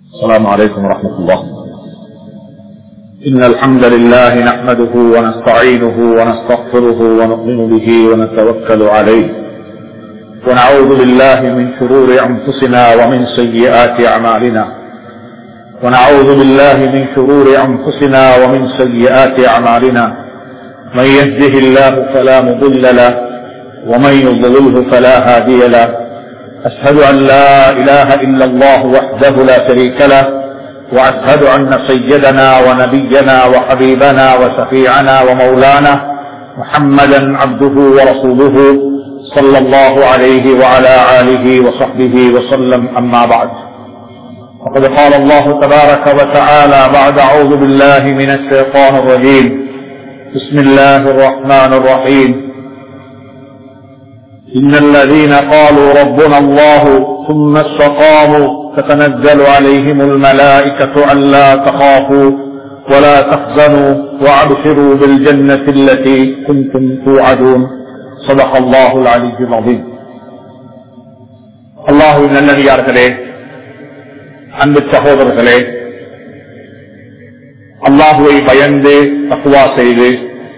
السلام عليكم ورحمة الله إن الحمد لله نحمده ونستعينه ونستغفره ونؤمن به ونتوكل عليه ونعوذ بالله من شرور أنفسنا ومن سيئات أعمالنا ونعوذ بالله من شرور أنفسنا ومن سيئات أعمالنا من يهده الله فلا مضل له ومن يضلله فلا هادي له أشهد أن لا إله إلا الله وحده لا شريك له وأشهد أن سيدنا ونبينا وحبيبنا وشفيعنا ومولانا محمدا عبده ورسوله صلى الله عليه وعلى آله وصحبه وسلم أما بعد وقد قال الله تبارك وتعالى بعد أعوذ بالله من الشيطان الرجيم بسم الله الرحمن الرحيم إن الذين قالوا ربنا الله ثم استقاموا تتنزل عليهم الملائكة ألا تخافوا ولا تحزنوا وأبشروا بالجنة التي كنتم توعدون صدق الله العلي العظيم الله நல்லடியார்களே அன்பு சகோதரர்களே அல்லாஹுவை பயந்து தக்குவா செய்து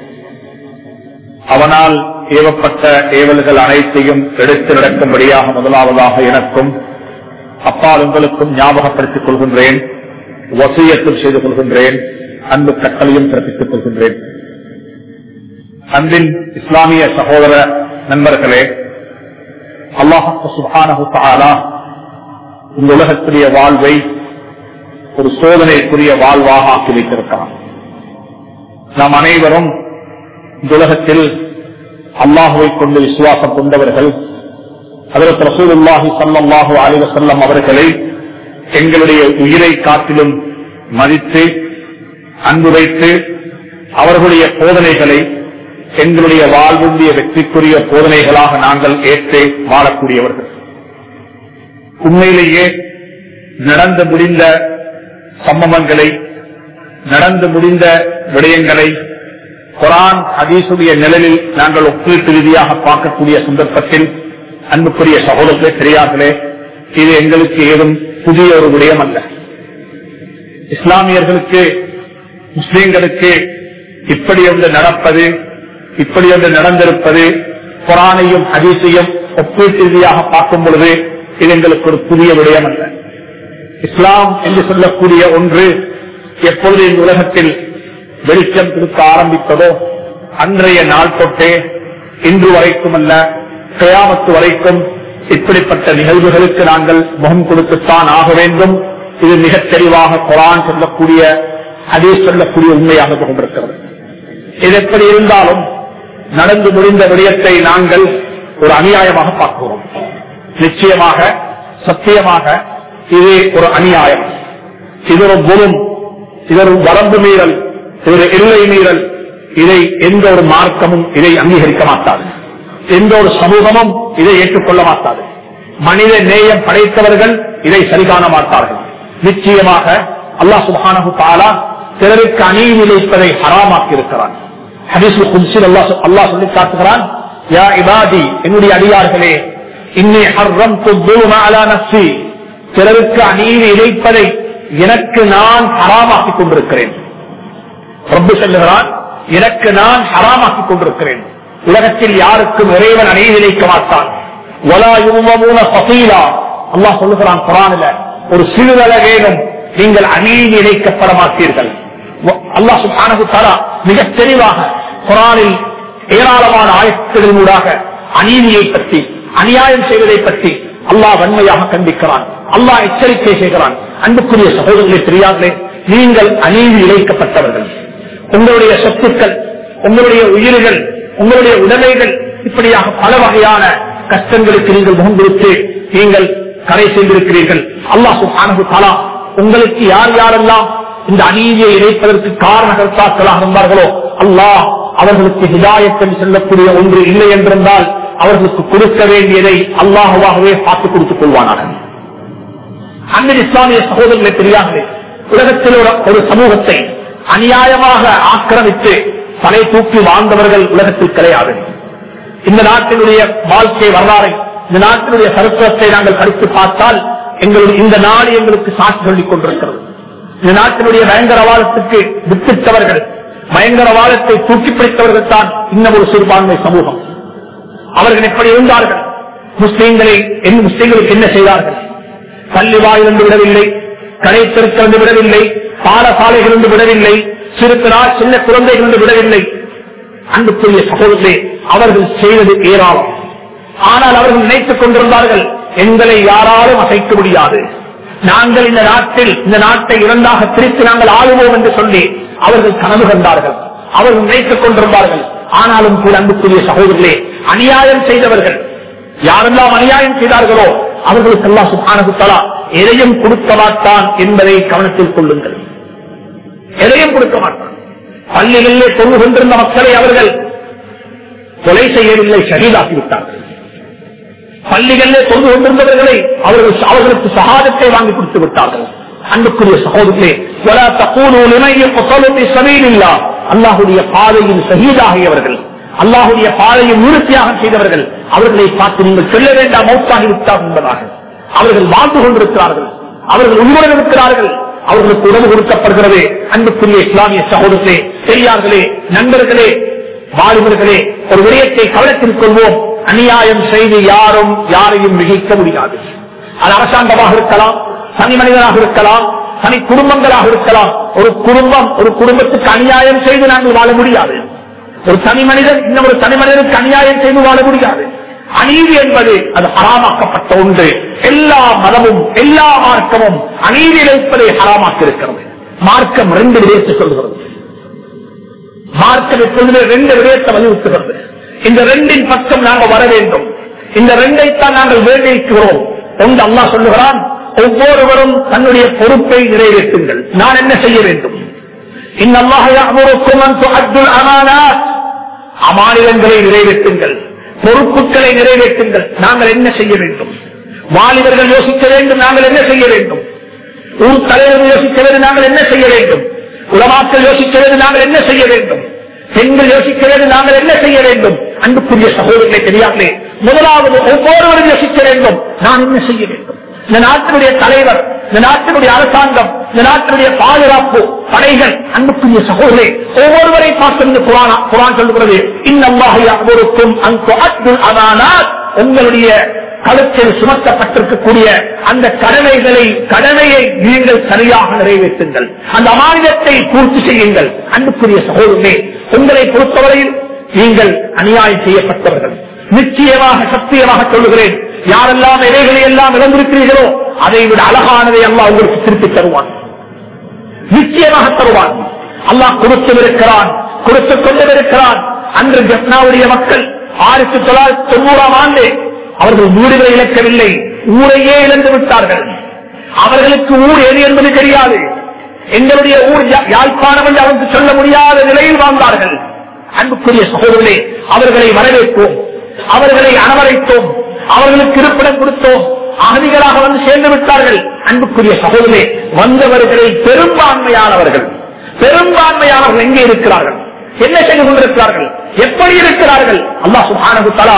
அவனால் ஏவப்பட்ட ஏவல்கள் அனைத்தையும் எடுத்து நடக்கும்படியாக முதலாவதாக எனக்கும் அப்பால் உங்களுக்கும் ஞாபகப்படுத்திக் கொள்கின்றேன் வசியத்தில் செய்து கொள்கின்றேன் அன்பு கட்டளையும் பிறப்பித்துக் கொள்கின்றேன் அன்பின் இஸ்லாமிய சகோதர நண்பர்களே அல்லாஹு சுபானா இந்த உலகத்துடைய வாழ்வை ஒரு சோதனைக்குரிய வாழ்வாக ஆக்கி வைத்திருக்கிறான் நாம் அனைவரும் இந்த உலகத்தில் அல்லாஹுவை கொண்டு விசுவாசம் கொண்டவர்கள் அதற்கு ரசூலுல்லாஹி சல்லாஹூ அலிவ செல்லம் அவர்களை எங்களுடைய உயிரை காட்டிலும் மதித்து அன்பு வைத்து அவர்களுடைய போதனைகளை எங்களுடைய வாழ்வுடைய வெற்றிக்குரிய போதனைகளாக நாங்கள் ஏற்று வாழக்கூடியவர்கள் உண்மையிலேயே நடந்து முடிந்த சம்பவங்களை நடந்து முடிந்த விடயங்களை குரான் ஹதீசுடைய நிழலில் நாங்கள் ஒப்பீட்டு ரீதியாக பார்க்கக்கூடிய சந்தர்ப்பத்தில் அன்புக்குரிய சகோதரர்களே தெரியார்களே இது எங்களுக்கு ஏதும் புதிய ஒரு விடயம் அல்ல இஸ்லாமியர்களுக்கு முஸ்லீம்களுக்கு இப்படி ஒன்று நடப்பது இப்படி ஒன்று நடந்திருப்பது குரானையும் ஹதீஸையும் ஒப்பீட்டு ரீதியாக பார்க்கும் பொழுது இது எங்களுக்கு ஒரு புதிய விடயம் அல்ல இஸ்லாம் என்று சொல்லக்கூடிய ஒன்று எப்பொழுது இந்த உலகத்தில் வெளிச்சம் கொடுக்க ஆரம்பித்ததோ அன்றைய நாள் தொட்டே இன்று வரைக்கும் அல்ல கயாமத்து வரைக்கும் இப்படிப்பட்ட நிகழ்வுகளுக்கு நாங்கள் முகம் கொடுத்துத்தான் ஆக வேண்டும் இது மிக தெளிவாக குரான் சொல்லக்கூடிய அதே சொல்லக்கூடிய உண்மையாக கொண்டிருக்கிறது இது எப்படி இருந்தாலும் நடந்து முடிந்த விடயத்தை நாங்கள் ஒரு அநியாயமாக பார்க்கிறோம் நிச்சயமாக சத்தியமாக இது ஒரு அநியாயம் இது ஒரு குணம் இது ஒரு வரம்பு மீறல் ஒரு எல்லை மீறல் இதை எந்த ஒரு மார்க்கமும் இதை அங்கீகரிக்க மாட்டாது எந்த ஒரு சமூகமும் இதை ஏற்றுக்கொள்ள மாட்டாது மனித நேயம் படைத்தவர்கள் இதை சரிகாண மாட்டார்கள் நிச்சயமாக அல்லாஹ் சுபானு தாலா பிறருக்கு அநீதி இழைப்பதை ஹராமாக்கி இருக்கிறான் அல்லாஹ் சொல்லி காட்டுகிறான் யா இபாதி என்னுடைய அடியார்களே இன்னே ஹர்ரம் நப்சி பிறருக்கு அநீதி இழைப்பதை எனக்கு நான் ஹராமாக்கிக் கொண்டிருக்கிறேன் ரப்பு சொல்லுகிறான் எனக்கு நான் ஹராமாக்கிக் கொண்டிருக்கிறேன் உலகத்தில் யாருக்கும் இறைவன் அநீதி இழைக்க மாட்டான் அல்லாஹ் சொல்லுகிறான் குரானில ஒரு சிறுதள வேணும் நீங்கள் அநீதி இழைக்கப்பட மாட்டீர்கள் அல்லாஹ் சுபானகு தலா மிக தெளிவாக குரானில் ஏராளமான ஆயத்தினூடாக அநீதியை பற்றி அநியாயம் செய்வதை பற்றி அல்லாஹ் வன்மையாக கண்டிக்கிறான் அல்லாஹ் எச்சரிக்கை செய்கிறான் அன்புக்குரிய சகோதரர்களே தெரியாதே நீங்கள் அநீதி இழைக்கப்பட்டவர்கள் உங்களுடைய சொத்துக்கள் உங்களுடைய உயிர்கள் உங்களுடைய உடமைகள் இப்படியாக பல வகையான கஷ்டங்களுக்கு நீங்கள் முகம் கொடுத்து நீங்கள் கரை செய்திருக்கிறீர்கள் அல்லாஹு ஆனது தாலா உங்களுக்கு யார் யாரெல்லாம் இந்த அநீதியை இணைப்பதற்கு காரணகர்த்தாக்களாக இருந்தார்களோ அல்லாஹ் அவர்களுக்கு ஹிதாயத்தில் செல்லக்கூடிய ஒன்று இல்லை என்றிருந்தால் அவர்களுக்கு கொடுக்க வேண்டியதை அல்லாஹுவாகவே பார்த்து கொடுத்துக் கொள்வானாக அந்த இஸ்லாமிய சகோதரர்களை தெரியாமலே உலகத்தில் ஒரு சமூகத்தை அநியாயமாக ஆக்கிரமித்து தலை தூக்கி வாழ்ந்தவர்கள் உலகத்தில் கிடையாது இந்த நாட்டினுடைய வாழ்க்கை வரலாறை இந்த நாட்டினுடைய சரித்திரத்தை நாங்கள் படித்து பார்த்தால் எங்களுடைய இந்த நாடு எங்களுக்கு சாட்சி சொல்லிக் கொண்டிருக்கிறது இந்த நாட்டினுடைய பயங்கரவாதத்துக்கு வித்திட்டவர்கள் பயங்கரவாதத்தை தூக்கி பிடித்தவர்கள் தான் இன்னும் ஒரு சிறுபான்மை சமூகம் அவர்கள் எப்படி இருந்தார்கள் முஸ்லீம்களை என் முஸ்லீம்களுக்கு என்ன செய்தார்கள் பள்ளி வாயிலிருந்து விடவில்லை கடை தெருத்திலிருந்து விடவில்லை பாடசாலைகளிலிருந்து விடவில்லை சிறுத்தரா சின்ன குழந்தைகளிலிருந்து விடவில்லை அன்புக்குரிய சகோதரர்களே அவர்கள் செய்வது ஏராளம் ஆனால் அவர்கள் நினைத்துக் கொண்டிருந்தார்கள் எங்களை யாராலும் அசைக்க முடியாது நாங்கள் இந்த நாட்டில் இந்த நாட்டை இரண்டாக பிரித்து நாங்கள் ஆளுவோம் என்று சொல்லி அவர்கள் கனவு கண்டார்கள் அவர்கள் நினைத்துக் கொண்டிருந்தார்கள் ஆனாலும் கூட அன்புக்குரிய சகோதரர்களே அநியாயம் செய்தவர்கள் யாரெல்லாம் அநியாயம் செய்தார்களோ அவர்களுக்கு எல்லாம் சுகானகுத்தலா எதையும் கொடுக்க மாட்டான் என்பதை கவனத்தில் கொள்ளுங்கள் எதையும் கொடுக்க மாட்டான் பள்ளிகளிலே தொங்கு கொண்டிருந்த மக்களை அவர்கள் கொலை செய்யவில்லை ஷஹீதாக்கிவிட்டார்கள் பள்ளிகளிலே தொங்கு கொண்டிருந்தவர்களை அவர்கள் அவர்களுக்கு சகாதத்தை வாங்கி கொடுத்து விட்டார்கள் அன்புக்குரிய சகோதரர்களே وَلَا تَقُولُوا لِمَن يُقْتَلُ فِي سَبِيلِ اللَّهِ அல்லாஹ்வுடைய பாதையில் ஷஹீதாகியவர்கள் அல்லாஹுடைய பாதையில் நிறுத்தியாக செய்தவர்கள் அவர்களை பார்த்து நீங்கள் சொல்ல வேண்டாம் மௌத்தாகி விட்டார் என்பதாக அவர்கள் வாழ்ந்து கொண்டிருக்கிறார்கள் அவர்கள் உயிரோடு இருக்கிறார்கள் அவர்களுக்கு உணவு கொடுக்கப்படுகிறது அன்புக்குரிய இஸ்லாமிய சகோதரர்களே பெரியார்களே நண்பர்களே வாலிபர்களே ஒரு விடயத்தை கவனத்தில் கொள்வோம் அநியாயம் செய்து யாரும் யாரையும் மிகைக்க முடியாது அது அரசாங்கமாக இருக்கலாம் தனி மனிதனாக இருக்கலாம் தனி குடும்பங்களாக இருக்கலாம் ஒரு குடும்பம் ஒரு குடும்பத்துக்கு அநியாயம் செய்து நாங்கள் வாழ முடியாது ஒரு தனி மனிதன் இன்னொரு தனி மனிதனுக்கு அநியாயம் செய்து வாழ முடியாது அநீதி என்பது அது ஹராமாக்கப்பட்ட ஒன்று எல்லா மதமும் எல்லா மார்க்கமும் அநீதி இழைப்பதை ஹராமாக்கி இருக்கிறது மார்க்கம் ரெண்டு விடயத்தை சொல்கிறது மார்க்கம் எப்பொழுதுமே ரெண்டு விடயத்தை வலியுறுத்துகிறது இந்த ரெண்டின் பக்கம் நாங்கள் வர வேண்டும் இந்த ரெண்டைத்தான் நாங்கள் வேண்டியிருக்கிறோம் ஒன்று அல்லா சொல்லுகிறான் ஒவ்வொருவரும் தன்னுடைய பொறுப்பை நிறைவேற்றுங்கள் நான் என்ன செய்ய வேண்டும் அமானிதங்களை நிறைவேற்றுங்கள் பொறுப்புகளை நிறைவேற்றுங்கள் நாங்கள் என்ன செய்ய வேண்டும் வாலிபர்கள் யோசிக்க வேண்டும் நாங்கள் என்ன செய்ய வேண்டும் ஊர் தலைவர்கள் யோசிக்க வேண்டும் நாங்கள் என்ன செய்ய வேண்டும் உலமாக்கள் யோசிக்க வேண்டும் நாங்கள் என்ன செய்ய வேண்டும் பெண்கள் யோசிக்க வேண்டும் நாங்கள் என்ன செய்ய வேண்டும் அன்புக்குரிய சகோதரர்களை தெரியாமலே முதலாவது ஒவ்வொருவரும் யோசிக்க வேண்டும் நான் என்ன செய்ய வேண்டும் இந்த நாட்டினுடைய தலைவர் இந்த நாட்டினுடைய அரசாங்கம் இந்த நாட்டினுடைய பாதுகாப்பு படைகள் அன்புக்குரிய சகோதரே ஒவ்வொருவரை பார்த்து இந்த குரான் குரான் சொல்லுகிறது இன்னொருக்கும் உங்களுடைய கழுத்தில் சுமத்தப்பட்டிருக்கக்கூடிய அந்த கடமைகளை கடமையை நீங்கள் சரியாக நிறைவேற்றுங்கள் அந்த அமானிதத்தை பூர்த்தி செய்யுங்கள் அன்புக்குரிய சகோதரே உங்களை பொறுத்தவரையில் நீங்கள் அநியாயம் செய்யப்பட்டவர்கள் நிச்சயமாக சத்தியமாக சொல்லுகிறேன் யாரெல்லாம் இலைகளை எல்லாம் இழந்திருக்கிறீர்களோ அதை விட அழகானதை அல்லா உங்களுக்கு திருப்பி தருவான் நிச்சயமாக தருவான் அல்லாஹ் கொடுத்திருக்கிறான் கொடுத்துக் கொண்டிருக்கிறான் அன்று ஜப்னாவுடைய மக்கள் ஆயிரத்தி தொள்ளாயிரத்தி தொண்ணூறாம் ஆண்டு அவர்கள் வீடுகளை இழக்கவில்லை ஊரையே இழந்து விட்டார்கள் அவர்களுக்கு ஊர் எது என்பது தெரியாது எங்களுடைய ஊர் யாழ்ப்பாணம் என்று அவருக்கு சொல்ல முடியாத நிலையில் வாழ்ந்தார்கள் அன்புக்குரிய சகோதரர்களே அவர்களை வரவேற்போம் அவர்களை அனவரைத்தோம் அவர்களுக்கு இருப்பிடம் கொடுத்தோம் அகதிகளாக வந்து சேர்ந்து விட்டார்கள் அன்புக்குரிய சகோதரே வந்தவர்களில் பெரும்பான்மையானவர்கள் பெரும்பான்மையானவர்கள் எங்கே இருக்கிறார்கள் என்ன செய்து கொண்டிருக்கிறார்கள் எப்படி இருக்கிறார்கள் அல்லா சுபானு தலா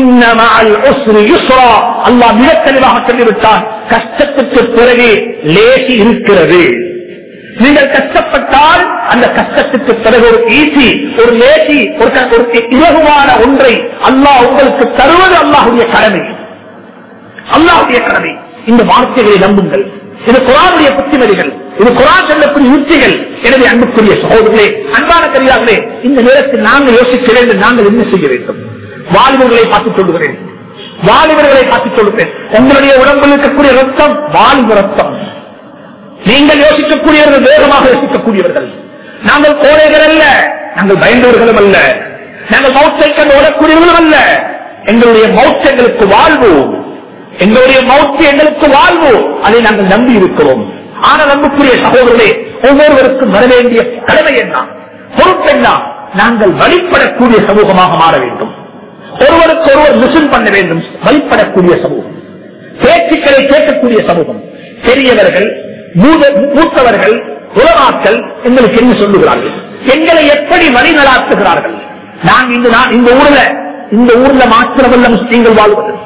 அல்லா மிக தெளிவாக சொல்லிவிட்டான் கஷ்டத்துக்கு பிறகு லேசி இருக்கிறது நீங்கள் கஷ்டப்பட்டால் அந்த கஷ்டத்துக்கு பிறகு ஒரு ஈசி ஒரு லேசி ஒரு இலகுவான ஒன்றை அல்லாஹ் உங்களுக்கு தருவது அல்லாஹுடைய கடமை அல்லாஹுடைய கடமை இந்த வார்த்தைகளை நம்புங்கள் இது குரானுடைய புத்திமதிகள் இது குரான் சொல்லக்கூடிய யுக்திகள் எனவே அன்புக்குரிய சகோதரர்களே அன்பான கரியார்களே இந்த நேரத்தில் நாங்கள் யோசிக்க வேண்டும் நாங்கள் என்ன செய்ய வேண்டும் வாலிபர்களை பார்த்து சொல்லுகிறேன் வாலிபர்களை பார்த்து சொல்லுகிறேன் உங்களுடைய உடம்பில் இருக்கக்கூடிய ரத்தம் வாலிப ரத்தம் நீங்கள் யோசிக்கக்கூடியவர்கள் வேகமாக யோசிக்கக்கூடியவர்கள் நாங்கள் கோடைகள் அல்ல நாங்கள் பயந்தவர்களும் அல்ல நாங்கள் மௌத்தை கண்டு ஓடக்கூடியவர்களும் அல்ல எங்களுடைய மௌத் எங்களுக்கு வாழ்வு எங்களுடைய மௌத்து எங்களுக்கு வாழ்வு அதை நாங்கள் நம்பி இருக்கிறோம் ஆனால் நம்புக்குரிய சகோதரர்களே ஒவ்வொருவருக்கும் வர வேண்டிய கடமை என்ன பொறுப்பு என்ன நாங்கள் வழிபடக்கூடிய சமூகமாக மாற வேண்டும் ஒருவருக்கு ஒருவர் மிஷன் பண்ண வேண்டும் வழிபடக்கூடிய சமூகம் பேச்சுக்களை கேட்கக்கூடிய சமூகம் பெரியவர்கள் மூத்தவர்கள் உலமாக்கள் எங்களுக்கு என்ன சொல்லுகிறார்கள் எங்களை எப்படி வழி நடாத்துகிறார்கள் நாங்கள் இந்த இந்த ஊர்ல இந்த ஊர்ல மாத்திரமல்ல முஸ்லீம்கள் வாழ்வது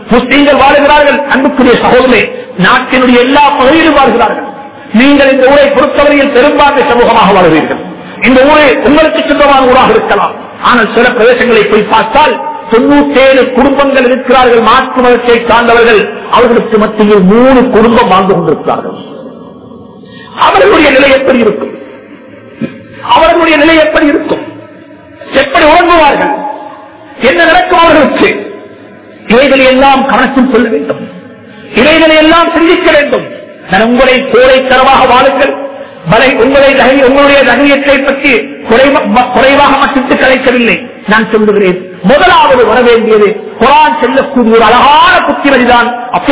முஸ்லீம்கள் வாழுகிறார்கள் அன்புக்குரிய சகோதரே நாட்டினுடைய எல்லா பகுதியிலும் வாழ்கிறார்கள் நீங்கள் இந்த ஊரை பொறுத்தவரையில் பெரும்பான்மை சமூகமாக வாழ்கிறீர்கள் இந்த ஊரை உங்களுக்கு சொந்தமான ஊராக இருக்கலாம் ஆனால் சில பிரதேசங்களை போய் பார்த்தால் தொண்ணூத்தேழு குடும்பங்கள் இருக்கிறார்கள் மாற்று மதத்தை சார்ந்தவர்கள் அவர்களுக்கு மத்தியில் மூணு குடும்பம் வாழ்ந்து கொண்டிருக்கிறார்கள் அவர்களுடைய நிலை எப்படி இருக்கும் அவர்களுடைய நிலை எப்படி இருக்கும் எப்படி உறங்குவார்கள் என்ன நடக்கும் அவர்களுக்கு இவைகளை எல்லாம் கவனத்தில் கொள்ள வேண்டும் இவைகளை எல்லாம் சிந்திக்க வேண்டும் நான் உங்களை கோடைத்தரமாக வாழுங்கள் பலை உங்களை தகை- உங்களுடைய தகையத்தை பற்றி குறைவ- ம- குறைவாக மட்டும் கலைக்கவில்லை நான் சொல்லுகிறேன் முதலாவது வர வேண்டியது குரான் செல்லக்கூடிய ஒரு அழகான புத்திமதிதான்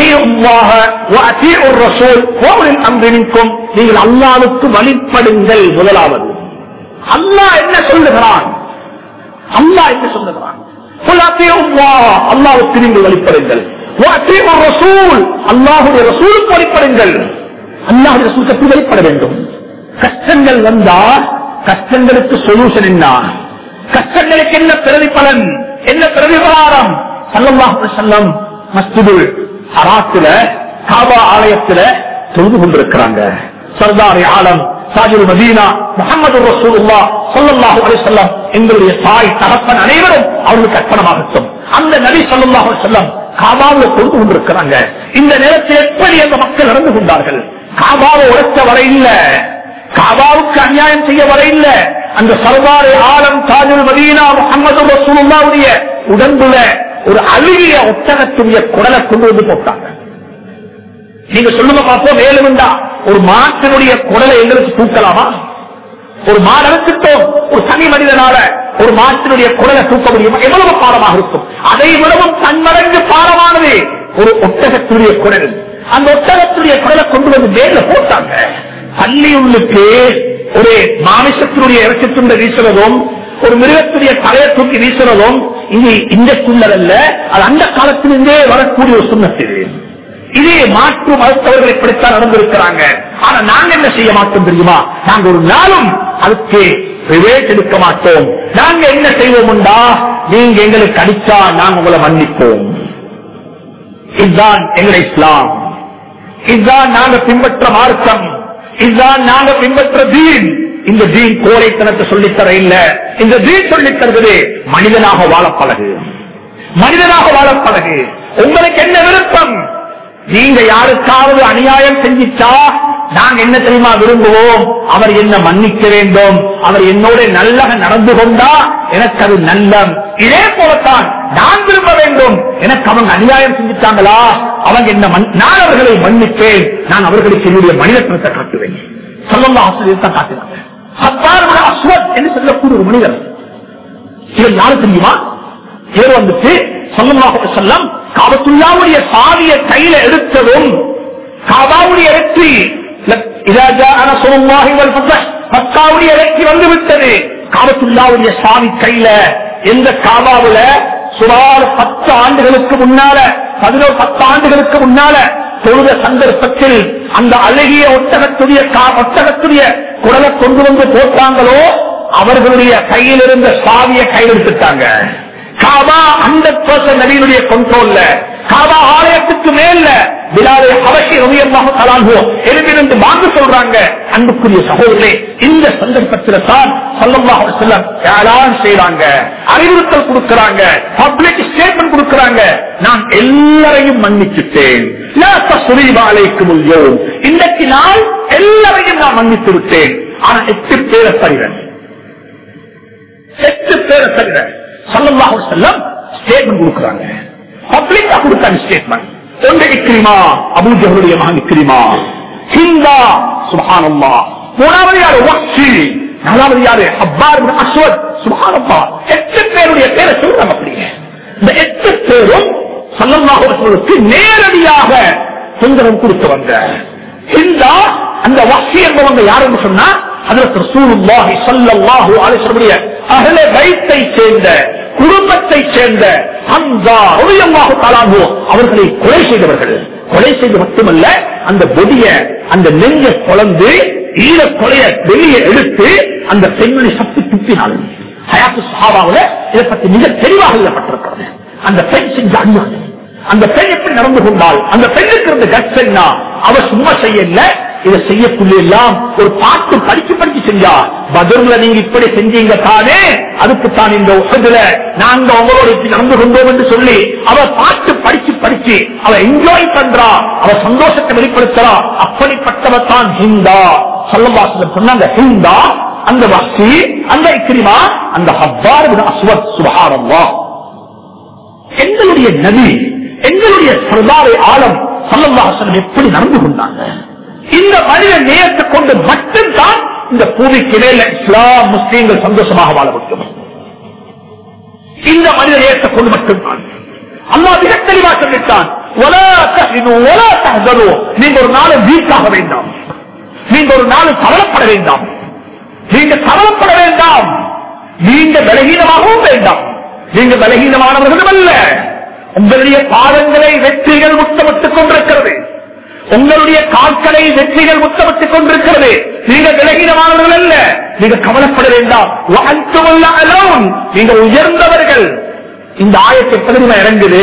அம்பினிக்கும் நீங்கள் அல்லாவுக்கு வழிபடுங்கள் முதலாவது அல்லாஹ் என்ன சொல்லுகிறான் அல்லாஹ் என்ன சொல்லுகிறான் "குல் அத்தீஉ அல்லாஹ்", அல்லாஹ்வுக்கு நீங்கள் வழிபடுங்கள் "வஅத்தீஉ ரசூல்", அல்லாஹ்வுடைய ரசூலுக்கு வழிபடுங்கள் அல்லாஹுடைய ரசூலுக்கு எப்படி வழிபட வேண்டும் கஷ்டங்கள் வந்தா கஷ்டங்களுக்கு சொல்யூஷன் என்ன கஷ்டங்களுக்கு என்ன பிரதிபலன் என்ன பிரதிபலாரம் சல்லல்லாஹு செல்லம் மஸ்ஜிதுல் ஹராத்துல காபா ஆலயத்துல தொழுது கொண்டிருக்கிறாங்க சர்தாரி ஆலம் சாஜுல் மதீனா முகமது ரசூலுல்லா ஸல்லல்லாஹு அலைஹி வஸல்லம் எங்களுடைய தாய் தகப்பன் அனைவரும் அவர்களுக்கு அர்ப்பணமாகட்டும் அந்த நபி ஸல்லல்லாஹு அலைஹி வஸல்லம் காபாவில் தொழுது கொண்டிருக்கிறாங்க இந்த நேரத்தில் எப்படி அந்த மக்கள் நடந்து கொண்டார்கள் காபாவை உழைச்ச வரை இல்ல காபாவுக்கு அநியாயம் செய்ய வர இல்ல அந்த சர்தாரி ஆலம் தாஜுல் மதீனா முகமது ரசூலுல்லாவுடைய உடம்புல ஒரு அழுகிய ஒட்டகத்துடைய குடலை கொண்டு வந்து போட்டாங்க நீங்க சொல்லுங்க பார்ப்போம் வேலுண்டா ஒரு மாட்டினுடைய குடலை எங்களுக்கு தூக்கலாமா ஒரு மாடு அறுத்துட்டோம் ஒரு தனி மனிதனால ஒரு மாட்டினுடைய குடலை தூக்க முடியுமா எவ்வளவு பாரமாக இருக்கும் அதை விடவும் தன்மடங்கு பாரமானது ஒரு ஒட்டகத்துடைய குடல் அந்த ஒட்டகத்துடைய குடலை கொண்டு வந்து மேல போட்டாங்க பள்ளி உள்ளுக்கு ஒரு மாமிசத்தினுடைய இறச்சி துண்டை வீசுறதும் ஒரு மிருகத்துடைய தலையை தூக்கி வீசுறதும் இது இந்த சுண்ணல் அல்ல அது அந்த காலத்திலிருந்தே வரக்கூடிய ஒரு சுண்ணத்தில் இதே மாற்று மருத்துவர்கள் இப்படித்தான் நடந்திருக்கிறாங்க ஆனா நாங்க என்ன செய்ய மாட்டோம் தெரியுமா நாங்க ஒரு நாளும் அதுக்கு ரிவேட் எடுக்க மாட்டோம் நாங்க என்ன செய்வோம்டா நீங்க எங்களுக்கு அடிச்சா நாங்க உங்களை மன்னிப்போம் இதுதான் எங்களை இஸ்லாம் இதுதான் நாங்க பின்பற்ற மார்க்கம் இதுதான் நாங்க பின்பற்ற தீன் இந்த தீன் கோழைத்தனத்தை சொல்லித்தர இல்ல இந்த தீன் சொல்லித் தருவது மனிதனாக வாழ பழகு மனிதனாக வாழ பழகு உங்களுக்கு என்ன விருப்பம் நீங்க யாருக்காவது அநியாயம் செஞ்சிச்சா நாங்க என்ன தெரியுமா விரும்புவோம் அவர் என்ன மன்னிக்க வேண்டும் அவர் என்னோட நல்லக நடந்து கொண்டா எனக்கு அது நல்லம் இதே போலத்தான் நான் விரும்ப வேண்டும் எனக்கு அவங்க அநியாயம் செஞ்சிட்டாங்களா அவங்க என்ன மன்- நான் அவர்களை மன்னிப்பேன் நான் அவர்களுக்கு என்னுடைய மனிதத்தனத்தை காட்டுவேன் சொல்லலாம் ஆசிரியர் காட்டினாங்க ஹத்தார் அஸ்வத் என்று சொல்லக்கூடிய ஒரு மனிதர் இவர் யாரு தெரியுமா இவர் வந்துட்டு சொல்லமாக செல்லம் காபத்துல்லாவுடைய சாவிய கையில எடுத்ததும் காபாவுடைய வெற்றி மக்காவுடைய வெற்றி வந்து விட்டது காபத்துல்லாவுடைய சாவி கையில எந்த காபாவுல சுமார் பத்து ஆண்டுகளுக்கு முன்னால பதினோரு பத்து ஆண்டுகளுக்கு முன்னால தொழுத சந்தர்ப்பத்தில் அந்த அழகிய ஒட்டகத்துடைய கா- ஒட்டகத்துடைய குடலை கொண்டு வந்து போட்டாங்களோ அவர்களுடைய கையில் இருந்த சாவியை கையில் எடுத்துட்டாங்க காபா ஹண்ட்ரட் பர்சன்ட் நபியினுடைய கண்ட்ரோல்ல காபா ஆலயத்துக்கு மேல விழாவை அவசிய ரவியமாக கலாங்கோ எழுதிருந்து வாங்க சொல்றாங்க அன்புக்குரிய சகோதரே இந்த சந்தர்ப்பத்தில் தான் சொல்லமாக செல்லம் ஏழான் செய்யறாங்க அறிவுறுத்தல் கொடுக்கிறாங்க பப்ளிக் ஸ்டேட்மெண்ட் கொடுக்கிறாங்க நான் எல்லாரையும் மன்னிச்சுட்டேன் லா தஸ்ரீப அலைக்கும் அல்-யௌம். இன்றைக்கு நான் எல்லாரையும் நான் மன்னித்து விட்டேன் ஆனா எட்டு பேரை தருகிறேன் எட்டு பேரை தவிர சல்லல்லாஹு அலைஹி வஸல்லம் ஸ்டேட்மெண்ட் கொடுக்கறாங்க பப்ளிக்கா கொடுத்தாங்க ஸ்டேட்மெண்ட் ஒன்று இக்ரிமா அபூஜஹலுடைய மகன் இக்ரிமா ஹிந்தா சுப்ஹானல்லாஹ் மூணாவது யாரு வக்ஷி நாலாவது யாரு அப்பார் இப்னு அஸ்வத் சுப்ஹானல்லாஹ் எட்டு பேருடைய பேரை சொல்றாங்க அப்படியே இந்த எட்டு பேரும் சல்லல்லாஹு அலைஹி வஸல்லமுக்கு நேரடியாக தொந்தரவு கொடுத்தவங்க ஹிந்தா அந்த வக்ஷி என்பவங்க யாருன்னு சொன்னா அதற்கு ரசூலுல்லாஹி ஸல்லல்லாஹு அலைஹி வஸல்லம் அஹ்ல பைத்தை சேர்ந்த குடும்பத்தை சேர்ந்த ஹம்சா ரலியல்லாஹு தஆலா அன்ஹு அவர்களை கொலை செய்தவர்கள் கொலை செய்து மட்டுமல்ல அந்த பொடிய அந்த நெஞ்ச குழந்து ஈர கொலைய வெளியே எடுத்து அந்த பெண்மணி சக்தி துப்பினாள் ஹயாத்து சஹாபாவுல இதை பற்றி மிக தெளிவாக எழுதப்பட்டிருக்கிறது அந்த பெண் செஞ்ச அநியாயம் அந்த பெண் எப்படி நடந்து கொண்டாள் அந்த பெண்ணுக்கு இருந்த கட்ஸ் என்ன அவ சும்மா செய்யல இதை செய்யக்குள்ள எல்லாம் ஒரு பாட்டு படிச்சு படிச்சு செஞ்சா பதில்ல நீங்க இப்படி செஞ்சீங்க தானே அதுக்கு தான் இந்த உலகத்துல நாங்க உங்களோட இப்படி நடந்து கொண்டோம் என்று சொல்லி அவ பாட்டு படிச்சு படிச்சு அவ என்ஜாய் பண்றா அவ சந்தோஷத்தை வெளிப்படுத்துறா அப்படிப்பட்டவ தான் ஹிந்தா சொல்லவாசல் சொன்னாங்க ஹிந்தா அந்த வசி அந்த இக்கிரிமா அந்த ஹப்பார் அஸ்வத் சுபஹாரல்லா எங்களுடைய நபி எங்களுடைய சர்தாரை ஆழம் சல்லல்லாஹம் எப்படி நடந்து கொண்டாங்க இந்த மனித நேயத்தை கொண்டு மட்டும்தான் இந்த பூமிக்கு மேல இஸ்லாம் முஸ்லீம்கள் சந்தோஷமாக வாழ முடியும் இந்த மனித நேயத்தை கொண்டு மட்டும்தான் அல்லாஹ் மிக தெளிவாக சொல்லிட்டான் "வலா தஹினு, வலா தஹ்சனு." நீங்க ஒரு நாள் வீக்காக வேண்டாம் நீங்க ஒரு நாள் கவலைப்பட வேண்டாம் நீங்க கவலைப்பட வேண்டாம் நீங்க பலகீனமாகவும் வேண்டாம் நீங்க பலகீனமானவர்களும் அல்ல உங்களுடைய பாதங்களை வெற்றிகள் முத்தமிட்டுக் கொண்டிருக்கிறது உங்களுடைய கால்களை வெற்றிகள் முத்தமிட்டுக் கொண்டிருக்கிறது நீங்க விலகீனமானவர்கள் அல்ல நீங்க கவலைப்பட வேண்டாம் வஅன்துமுல் அலௌன். நீங்க உயர்ந்தவர்கள் இந்த ஆயத்தை பதிமா இறங்குது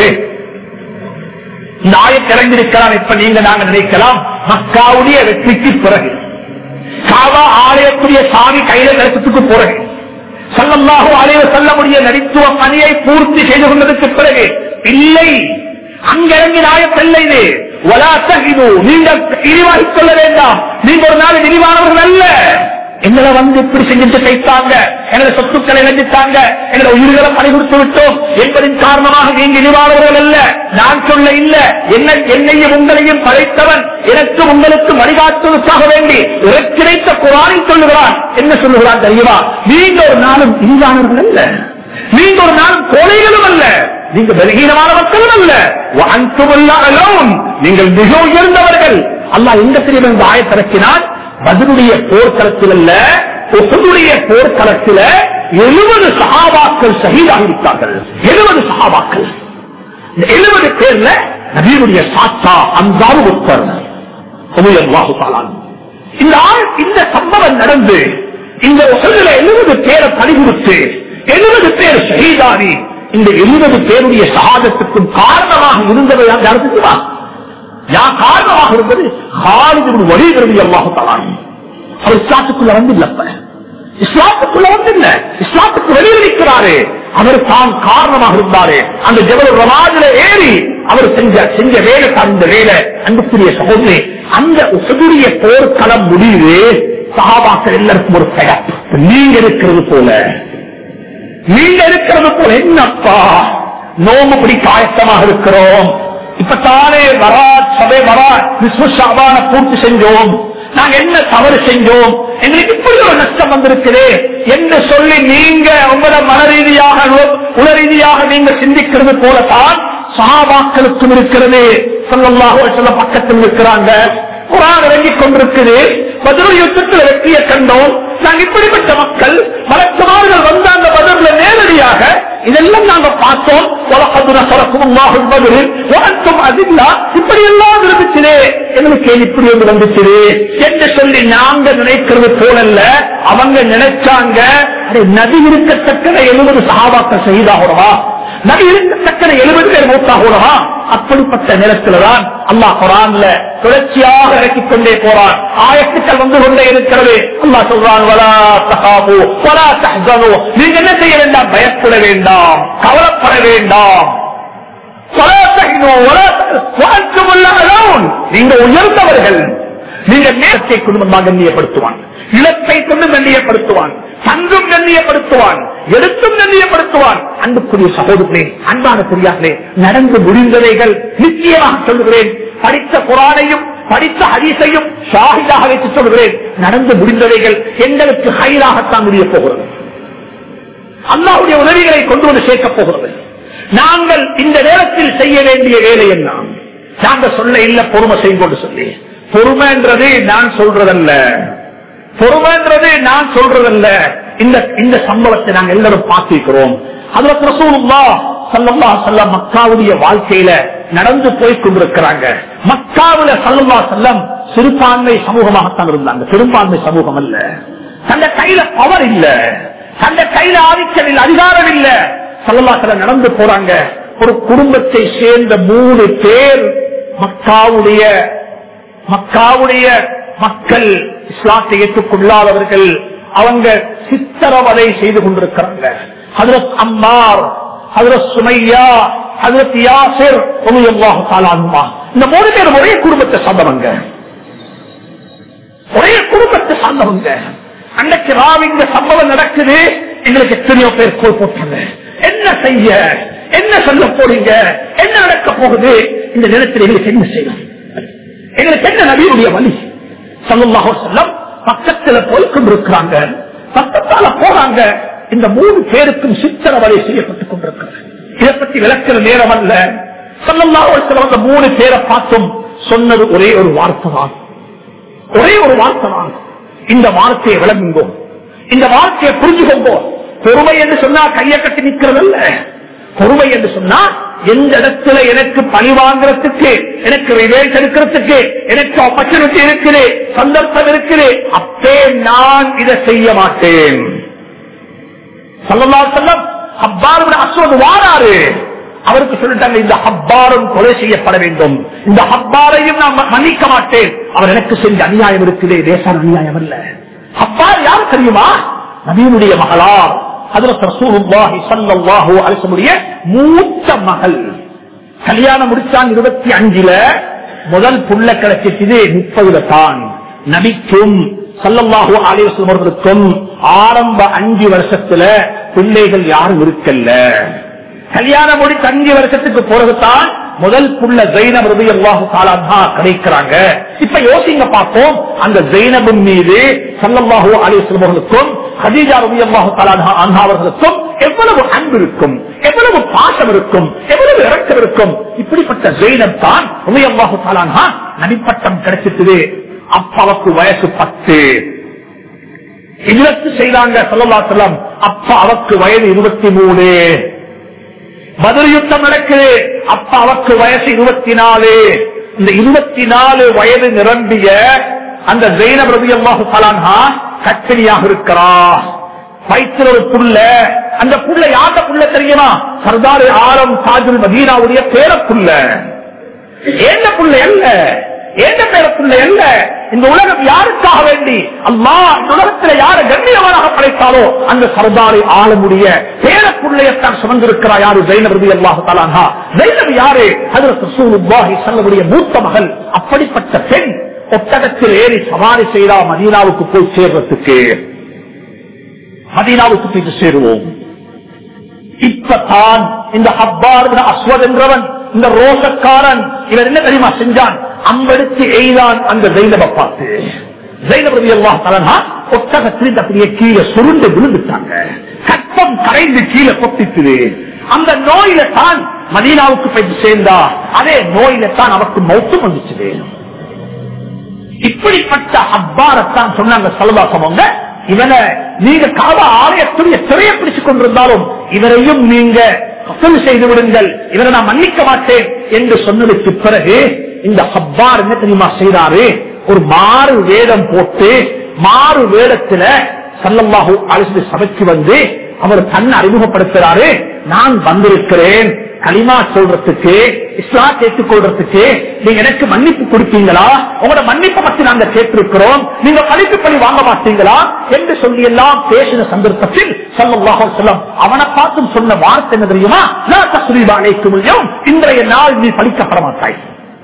இந்த ஆயத்தை இறங்கிருக்கலாம் இப்ப நீங்க நாங்க நினைக்கலாம் மக்காவுடைய வெற்றிக்கு பிறகு காவா ஆலயத்துடைய சாமி கையில கிடைச்சதுக்கு பிறகு சல்லல்லாஹு அலைவ செல்லமுடைய நடித்துவ பணியை பூர்த்தி செய்து கொண்டதற்கு பிறகு இல்லை அங்கிறங்கி நாயப்பில்லை இது வலாத்தகிது நீங்கள் இழிவாகிக் கொள்ள வேண்டாம் நீங்க ஒரு நாள் விரிவானவர்கள் அல்ல எங்களை வந்து இப்படி செஞ்சுட்டு கைத்தாங்க எனது சொத்துக்களை இழந்துட்டாங்க எனது உயிர்களை பணி கொடுத்து விட்டோம் என்பதின் காரணமாக நீங்க இழிவானவர்கள் அல்ல நான் சொல்ல இல்ல என்ன என்னையும் உங்களையும் படைத்தவன் எனக்கு உங்களுக்கு வழிகாட்டுவதற்காக வேண்டி கிடைத்த குரானில் சொல்லுகிறான் என்ன சொல்லுகிறான் தெரியுமா நீங்க ஒரு நாளும் இழிவானவர்கள் அல்ல நீங்க ஒரு நாளும் கோழைகளும் அல்ல நீங்க பலகீனமான மக்களும் அல்ல வஅன்துமுல் அலௌன். நீங்கள் மிக உயர்ந்தவர்கள் அல்லாஹ் எங்க தெரியும் இந்த ஆயத்திறக்கினால் பதிலுடைய போர்க்களத்தில் அல்ல உஹதுடைய போர்க்களத்தில் எழுபது சகாபாக்கள் ஷஹீதாக இருக்கார்கள் எழுபது சகாபாக்கள் இந்த எழுபது பேர்ல நபீனுடைய சாத்தா அந்தாவு ஒருத்தர் உமையல்லாஹு தாலான். இந்த ஆள் இந்த சம்பவம் நடந்து இந்த உலகில எழுபது பேரை பணி கொடுத்து எழுபது பேர் ஷஹீதானி இந்த எழுபது பேருடைய சகாதத்துக்கும் காரணமாக இருந்தவை யாருக்குமா யார் காரணமாக இருந்தது ஹாலிது வழிகிறது அல்லாஹு தாலான் அவர் இஸ்லாத்துக்குள்ள வந்து இல்லப்ப இஸ்லாத்துக்குள்ள வந்து இல்ல இஸ்லாத்துக்கு வெளியில் நிற்கிறாரு அவர் தான் காரணமாக இருந்தாரு அந்த ஜபல் ரவாஜில ஏறி அவர் செஞ்ச செஞ்ச வேலை தான் இந்த வேலை அன்புக்குரிய சகோதரி அந்த உசதுரிய போர்க்களம் முடிவு சகாபாக்கள் எல்லாருக்கும் ஒரு பெயர் நீங்க இருக்கிறது போல நீங்க இருக்கிறது போல என்னப்பா நோம்பு பிடிக்க ஆயத்தமாக இருக்கிறோம் இப்ப தானே வரா சபை வரா விஸ்வசாபான பூர்த்தி செஞ்சோம் நாங்க என்ன தவறு செஞ்சோம் எங்களுக்கு இப்படி ஒரு நஷ்டம் வந்திருக்குது என்று சொல்லி நீங்க உங்களோட மன ரீதியாக உல ரீதியாக நீங்க சிந்திக்கிறது போலத்தான் சகாபாக்களுக்கும் இருக்கிறது சொல்லல்லாக சொல்ல பக்கத்தில் இருக்கிறாங்க குரான் இறங்கிக் கொண்டிருக்குது பதில் யுத்தத்தில் வெற்றியை கண்டோம் நாங்க இப்படிப்பட்ட மக்கள் மலக்குமார்கள் வந்த அந்த பதில நேரடியாக இதெல்லாம் நாங்க பார்த்தோம் உலகதுன சரக்கும் பதில் உனக்கும் அதில்லா இப்படி எல்லாம் இருந்துச்சு எங்களுக்கு ஏன் இப்படி ஒன்று வந்துச்சு என்று சொல்லி நாங்க நினைக்கிறது போலல்ல அவங்க நினைச்சாங்க அடே, நதி இருக்கத்தக்க எழுபது சகாபாக்கள் செய்தாகணுமா நபி இருக்கத்தக்க எழுபது பேர் மூத்தாகணுமா அப்படிப்பட்ட நேரத்தில்தான் அல்லாஹ் குரான்ல தொடர்ச்சியாக இறக்கிக் கொண்டே போறான் ஆயத்துக்கள் வந்து கொண்டே இருக்கிறது அல்லாஹ் சொல்றான் வலா தகாபு வலா தஹ்சனு நீங்க என்ன செய்ய வேண்டாம் பயப்பட வேண்டாம் கவலைப்பட வேண்டாம் வலா தஹ்னு, வலா தஹ்- வஅன்தும் அலௌன். நீங்க உயர்ந்தவர்கள் நீங்க நேரத்தை குடும்பமாக கண்ணியப்படுத்துவான் இலக்கை கொண்டு கண்ணியப்படுத்துவான் தங்கும் கண்ணியப்படுத்துவான் எடுத்தும் கண்ணியப்படுத்துவான் அன்புக்குரிய சகோதரர்களே அன்பான பெரியார்களே நடந்து முடிந்தவைகள் நிச்சயமாக சொல்லுகிறேன் படித்த குரானையும் படித்த ஹதீஸையும் ஷாஹிதாக வைத்து சொல்கிறேன் நடந்து முடிந்தவைகள் எங்களுக்கு ஹைராகத்தான் முடிய போகிறது அல்லாவுடைய உதவிகளை கொண்டு வந்து சேர்க்கப் போகிறது நாங்கள் இந்த நேரத்தில் செய்ய வேண்டிய வேலை என்ன நாங்கள் சொல்ல இல்ல பொறுமை செய்யும் கொண்டு சொல்லி பொறுமைன்றது நான் சொல்றதல்ல பொறுமைன்றது நான் சொல்றதல்ல இந்த இந்த சம்பவத்தை நாங்கள் எல்லாரும் பார்த்திருக்கிறோம் அதுல ரசூலுல்லா சல்லல்லா செல்லம் மக்காவுடைய வாழ்க்கையில நடந்து போய் கொண்டிருக்கிறாங்க மக்காவுல சல்லல்லா செல்லம் சிறுபான்மை சமூகமாகத்தான் இருந்தாங்க பெரும்பான்மை சமூகம் அல்ல தந்த கையில பவர் இல்ல தந்த கையில ஆதிக்கம் இல்ல அதிகாரம் இல்ல சல்லல்லா செல்லம் நடந்து போறாங்க ஒரு குடும்பத்தை சேர்ந்த மூணு பேர் மக்காவுடைய மக்காவுடைய மக்கள் இஸ்லாத்தை ஏற்றுக்கொள்ளாதவர்கள் அவங்க சித்திரவதை செய்து கொண்டிருக்கிறாங்க ஹதரத் அம்மார் ஹதரத் சுமையா ஹதரத் யாசிர் ரலியல்லாஹு தஆலா அன்ஹுமா. இந்த மூணு பேர் ஒரே குடும்பத்தை சார்ந்தவங்க ஒரே குடும்பத்தை சார்ந்தவங்க அன்னைக்கு ராவ் இந்த சம்பவம் நடக்குது எங்களுக்கு எத்தனையோ பேர் கோல் போட்டாங்க என்ன செய்ய என்ன சொல்ல போறீங்க என்ன நடக்க போகுது இந்த நேரத்தில் எங்களுக்கு என்ன செய்யலாம் எங்களுக்கு என்ன நபியுடைய வழி சல்லாஹோ செல்லம் பக்கத்துல போய் கொண்டிருக்கிறாங்க பக்கத்தால போறாங்க இந்த மூணு பேருக்கும் சித்திரவதை செய்யப்பட்டுக் கொண்டிருக்கிறாங்க இதை பத்தி விளக்கிற நேரம் அல்ல சல்லல்லாஹோ செல்லம் அந்த மூணு பேரை பார்த்தும் சொன்னது ஒரே ஒரு வார்த்தை தான் ஒரே ஒரு வார்த்தை தான் இந்த வார்த்தையை விளங்குங்கோ இந்த வார்த்தையை புரிஞ்சுக்கோங்கோ பொறுமை என்று சொன்னா கையை கட்டி நிற்கிறதல்ல பொறுமை என்று சொன்னா எந்த இடத்துல எனக்கு பழி வாங்குறதுக்கு எனக்கு ரிவேட் எடுக்கிறதுக்கு எனக்கு ஆப்பர்ச்சுனிட்டி இருக்குது சந்தர்ப்பம் இருக்குது அப்பே நான் இதை செய்ய மாட்டேன் சல்லல்லா செல்லம் ஹப்பாரோட அஸ்வது வாராரு அவருக்கு சொல்லிட்டாங்க இந்த ஹப்பாரும் கொலை செய்யப்பட வேண்டும் இந்த ஹப்பாரையும் நான் ம- மன்னிக்க மாட்டேன் அவர் எனக்கு செஞ்ச அநியாயம் இருக்குதே லேசான அநியாயம் அல்ல ஹப்பார் யார் தெரியுமா நபீனுடைய மகளார் ஹஜ்ரத் ரசூலுல்லாஹி ஸல்லல்லாஹு அலைஹி வஸல்லுடைய மூத்த மகள் கல்யாணம் முடிச்சாங்க இருபத்தி அஞ்சுல முதல் புள்ள கிடைச்சிட்டு முப்பதுல தான் நபிக்கும் சல்லல்லாஹு அலைஹி வஸல்லம் அவர்களுக்கும் ஆரம்ப அஞ்சு வருஷத்துல பிள்ளைகள் யாரும் இருக்கல்ல கல்யாணம் முடிச்சு அஞ்சு வருஷத்துக்கு பிறகுதான் முதல் புள்ள ஜெயினப் ரபி அல்லாஹு தாலா கிடைக்கிறாங்க இப்ப யோசிங்க பார்ப்போம் அந்த ஜெயினபின் மீது சல்லல்லாஹு அலிஸ்லம் அவர்களுக்கும் ஹதீஜா ரபி அல்லாஹு தாலா அன்ஹா அவர்களுக்கும் எவ்வளவு அன்பு இருக்கும் எவ்வளவு பாசம் இருக்கும் எவ்வளவு இறக்கம் இருக்கும் இப்படிப்பட்ட ஜெயினப் தான் ரபி அல்லாஹு தாலா நடிப்பட்டம் கிடைச்சிட்டு அப்பாவுக்கு வயசு பத்து இல்லத்து செய்தாங்க சொல்லலா செல்லம் அப்பா அவக்கு வயது இருபத்தி மூணு பதில் யுத்தம் நடக்குது அப்ப அவருக்கு வயசு இருபத்தி நாலு இந்த இருபத்தி நாலு வயது நிரம்பிய அந்த ஜெயின பிரதி அல்லாஹு சலான்ஹா கச்சனியாக இருக்கிறா வயிற்றுல ஒரு புள்ள அந்த புள்ள யார்ட புள்ள தெரியுமா சர்தார் ஆலம் சாஜுல் மதீனாவுடைய பேர புள்ள ஏந்த புள்ள அல்ல ஏந்த பேர புள்ள அல்ல இந்த உலகம் யாருக்காக வேண்டி அம்மா இந்த உலகத்துல யாரு கண்ணியவனாக படைத்தாலோ அந்த சர்தாரை ஆளமுடைய பேர புள்ளையத்தான் சுமந்திருக்கிறார் யாரு ஜெயினபதி அல்லாஹு தலான்ஹா ஜெயினப் யாரு அது ரசூலுல்லாஹி ஸல்லல்லாஹு மூத்த மகள் அப்படிப்பட்ட பெண் ஒட்டகத்தில் ஏறி சவாரி செய்தா மதீனாவுக்கு போய் சேர்றதுக்கு மதீனாவுக்கு போய் சேருவோம் இப்பதான் இந்த ஹப்பார் அஸ்வத் என்றவன் இந்த ரோசக்காரன் இவர் என்ன தெரியுமா செஞ்சான் அம்பெடுத்து எய்தான் அந்த ஜெயினப பார்த்து ஜெயினபதி எல்லாம் தலனா ஒட்டகத்தில் அப்படியே கீழே சுருண்டு விழுந்துட்டாங்க கற்பம் கரைந்து கீழே கொட்டிச்சுது அந்த நோயில தான் மதீனாவுக்கு போய் சேர்ந்தா அதே நோயில தான் அவருக்கு மௌத்தம் வந்துச்சு இப்படிப்பட்ட அப்பாரத்தான் சொன்னாங்க சலவாசமங்க இவனை நீங்க கால ஆலயத்துடைய சிறையை பிடிச்சுக் கொண்டிருந்தாலும் இவரையும் நீங்க கப்பல் செய்து விடுங்கள் இவரை நான் மன்னிக்க மாட்டேன் என்று சொன்னதுக்கு பிறகு இந்த ஹப்பார் என்ன தெரியுமா செய்தாரு ஒரு மாறு வேடம் போட்டு மாறு வேடத்துல சல்லல்லாஹு அலிசு சபைக்கு வந்து அவர் தன்னை அறிமுகப்படுத்துறாரு நான் வந்திருக்கிறேன் களிமா சொல்றதுக்கு இஸ்லாம் கேட்டுக்கொள்றதுக்கு நீங்க எனக்கு மன்னிப்பு கொடுப்பீங்களா உங்களோட மன்னிப்பை பத்தி நாங்க கேட்டிருக்கிறோம் நீங்க பழிப்பு பழி வாங்க மாட்டீங்களா என்று சொல்லி எல்லாம் பேசின சந்தர்ப்பத்தில் சல்லாஹ் சொல்லம் அவனை பார்த்தும் சொன்ன வார்த்தை என்ன தெரியுமா நான் தஸ்ரீபா அழைக்க முடியும் இன்றைய நாள் நீ பழிக்கப்பட மாட்டாய்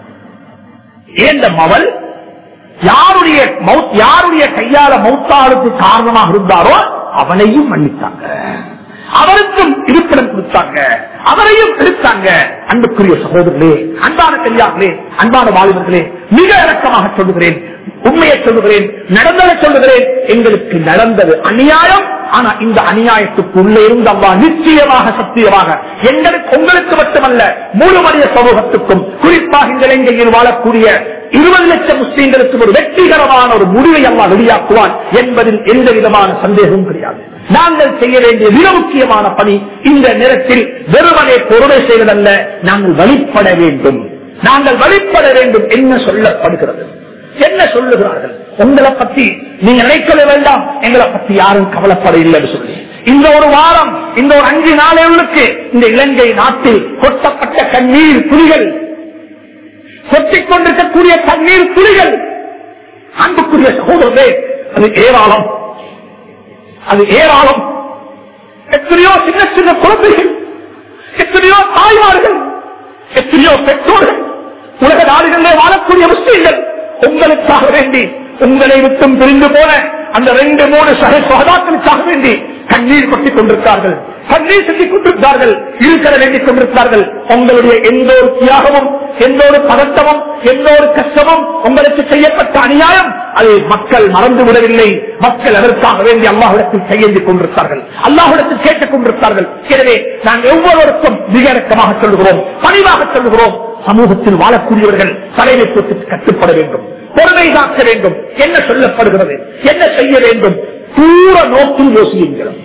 ஏந்த மவள் யாருடைய மௌத் யாருடைய கையால மௌத்தாளுக்கு காரணமாக இருந்தாரோ அவனையும் மன்னித்தாங்க அவருக்கும் இருப்பிடம் கொடுத்தாங்க அவரையும் எடுத்தாங்க அன்புக்குரிய சகோதரர்களே அன்பான பெரியார்களே அன்பான வாலிபர்களே மிக இறக்கமாக சொல்லுகிறேன் உண்மையை சொல்லுகிறேன் நடந்ததை சொல்லுகிறேன் எங்களுக்கு நடந்தது அநியாயம் ஆனா இந்த அநியாயத்துக்குள்ளே இருந்து அவ்வா நிச்சயமாக சத்தியமாக எங்களுக்கு உங்களுக்கு மட்டுமல்ல முழு மனித சமூகத்துக்கும் குறிப்பாக இந்த இலங்கையில் வாழக்கூடிய இருபது லட்சம் முஸ்லீம்களுக்கு ஒரு வெற்றிகரமான ஒரு முடிவை அம்மா வெளியாக்குவான் என்பதில் எந்த விதமான சந்தேகமும் கிடையாது நாங்கள் செய்ய வேண்டிய மிக முக்கியமான பணி இந்த நேரத்தில் வெறுமனே பொருளை செய்வதல்ல நாங்கள் வழிபட வேண்டும் நாங்கள் வழிபட வேண்டும் என்ன சொல்லப்படுகிறது என்ன சொல்லுகிறார்கள் உங்களை பத்தி நீங்க நினைக்கவே வேண்டாம் எங்களை பத்தி யாரும் கவலைப்பட இல்லைன்னு சொல்லி இந்த ஒரு வாரம் இந்த ஒரு அஞ்சு நாளுக்கு இந்த இலங்கை நாட்டில் கொட்டப்பட்ட கண்ணீர் துளிகள் கொட்டிக் கொண்டிருக்கக்கூடிய தண்ணீர் துளிகள் அன்புக்குரிய சகோதரர்களே அது ஏராளம் அது ஏராளம் எத்தனையோ சின்ன சின்ன குழந்தைகள் எத்தனையோ தாய்மார்கள் எத்தனையோ பெற்றோர்கள் உலக நாடுகளிலே வாழக்கூடிய முஸ்லீம்கள் உங்களுக்காக வேண்டி உங்களை விட்டும் பிரிந்து போன அந்த ரெண்டு மூணு சக சகதாக்களுக்காக வேண்டி கண்ணீர் கொட்டிக் கொண்டிருக்கிறார்கள் கண்ணீர் செஞ்சிக் கொண்டிருக்கிறார்கள் இருக்கிற வேண்டிக் கொண்டிருக்கிறார்கள் உங்களுடைய எந்த ஒரு தியாகமும் எந்த ஒரு பதட்டமும் எந்த ஒரு கஷ்டமும் உங்களுக்கு செய்யப்பட்ட அநியாயம் அதை மக்கள் மறந்து விடவில்லை மக்கள் அதற்காக வேண்டி அல்லாஹிடத்தில் கையேந்தி கொண்டிருக்கிறார்கள் அல்லாஹிடத்தில் கேட்டுக் கொண்டிருக்கிறார்கள் எனவே நாங்கள் ஒவ்வொருவருக்கும் மிக இறக்கமாக சொல்லுகிறோம் பணிவாக சொல்லுகிறோம் சமூகத்தில் வாழக்கூடியவர்கள் தலைமைத்துவத்துக்கு கட்டுப்பட வேண்டும் பொறுமை காக்க வேண்டும் என்ன சொல்லப்படுகிறது என்ன செய்ய வேண்டும் தூர நோக்கில் யோசியுங்கள்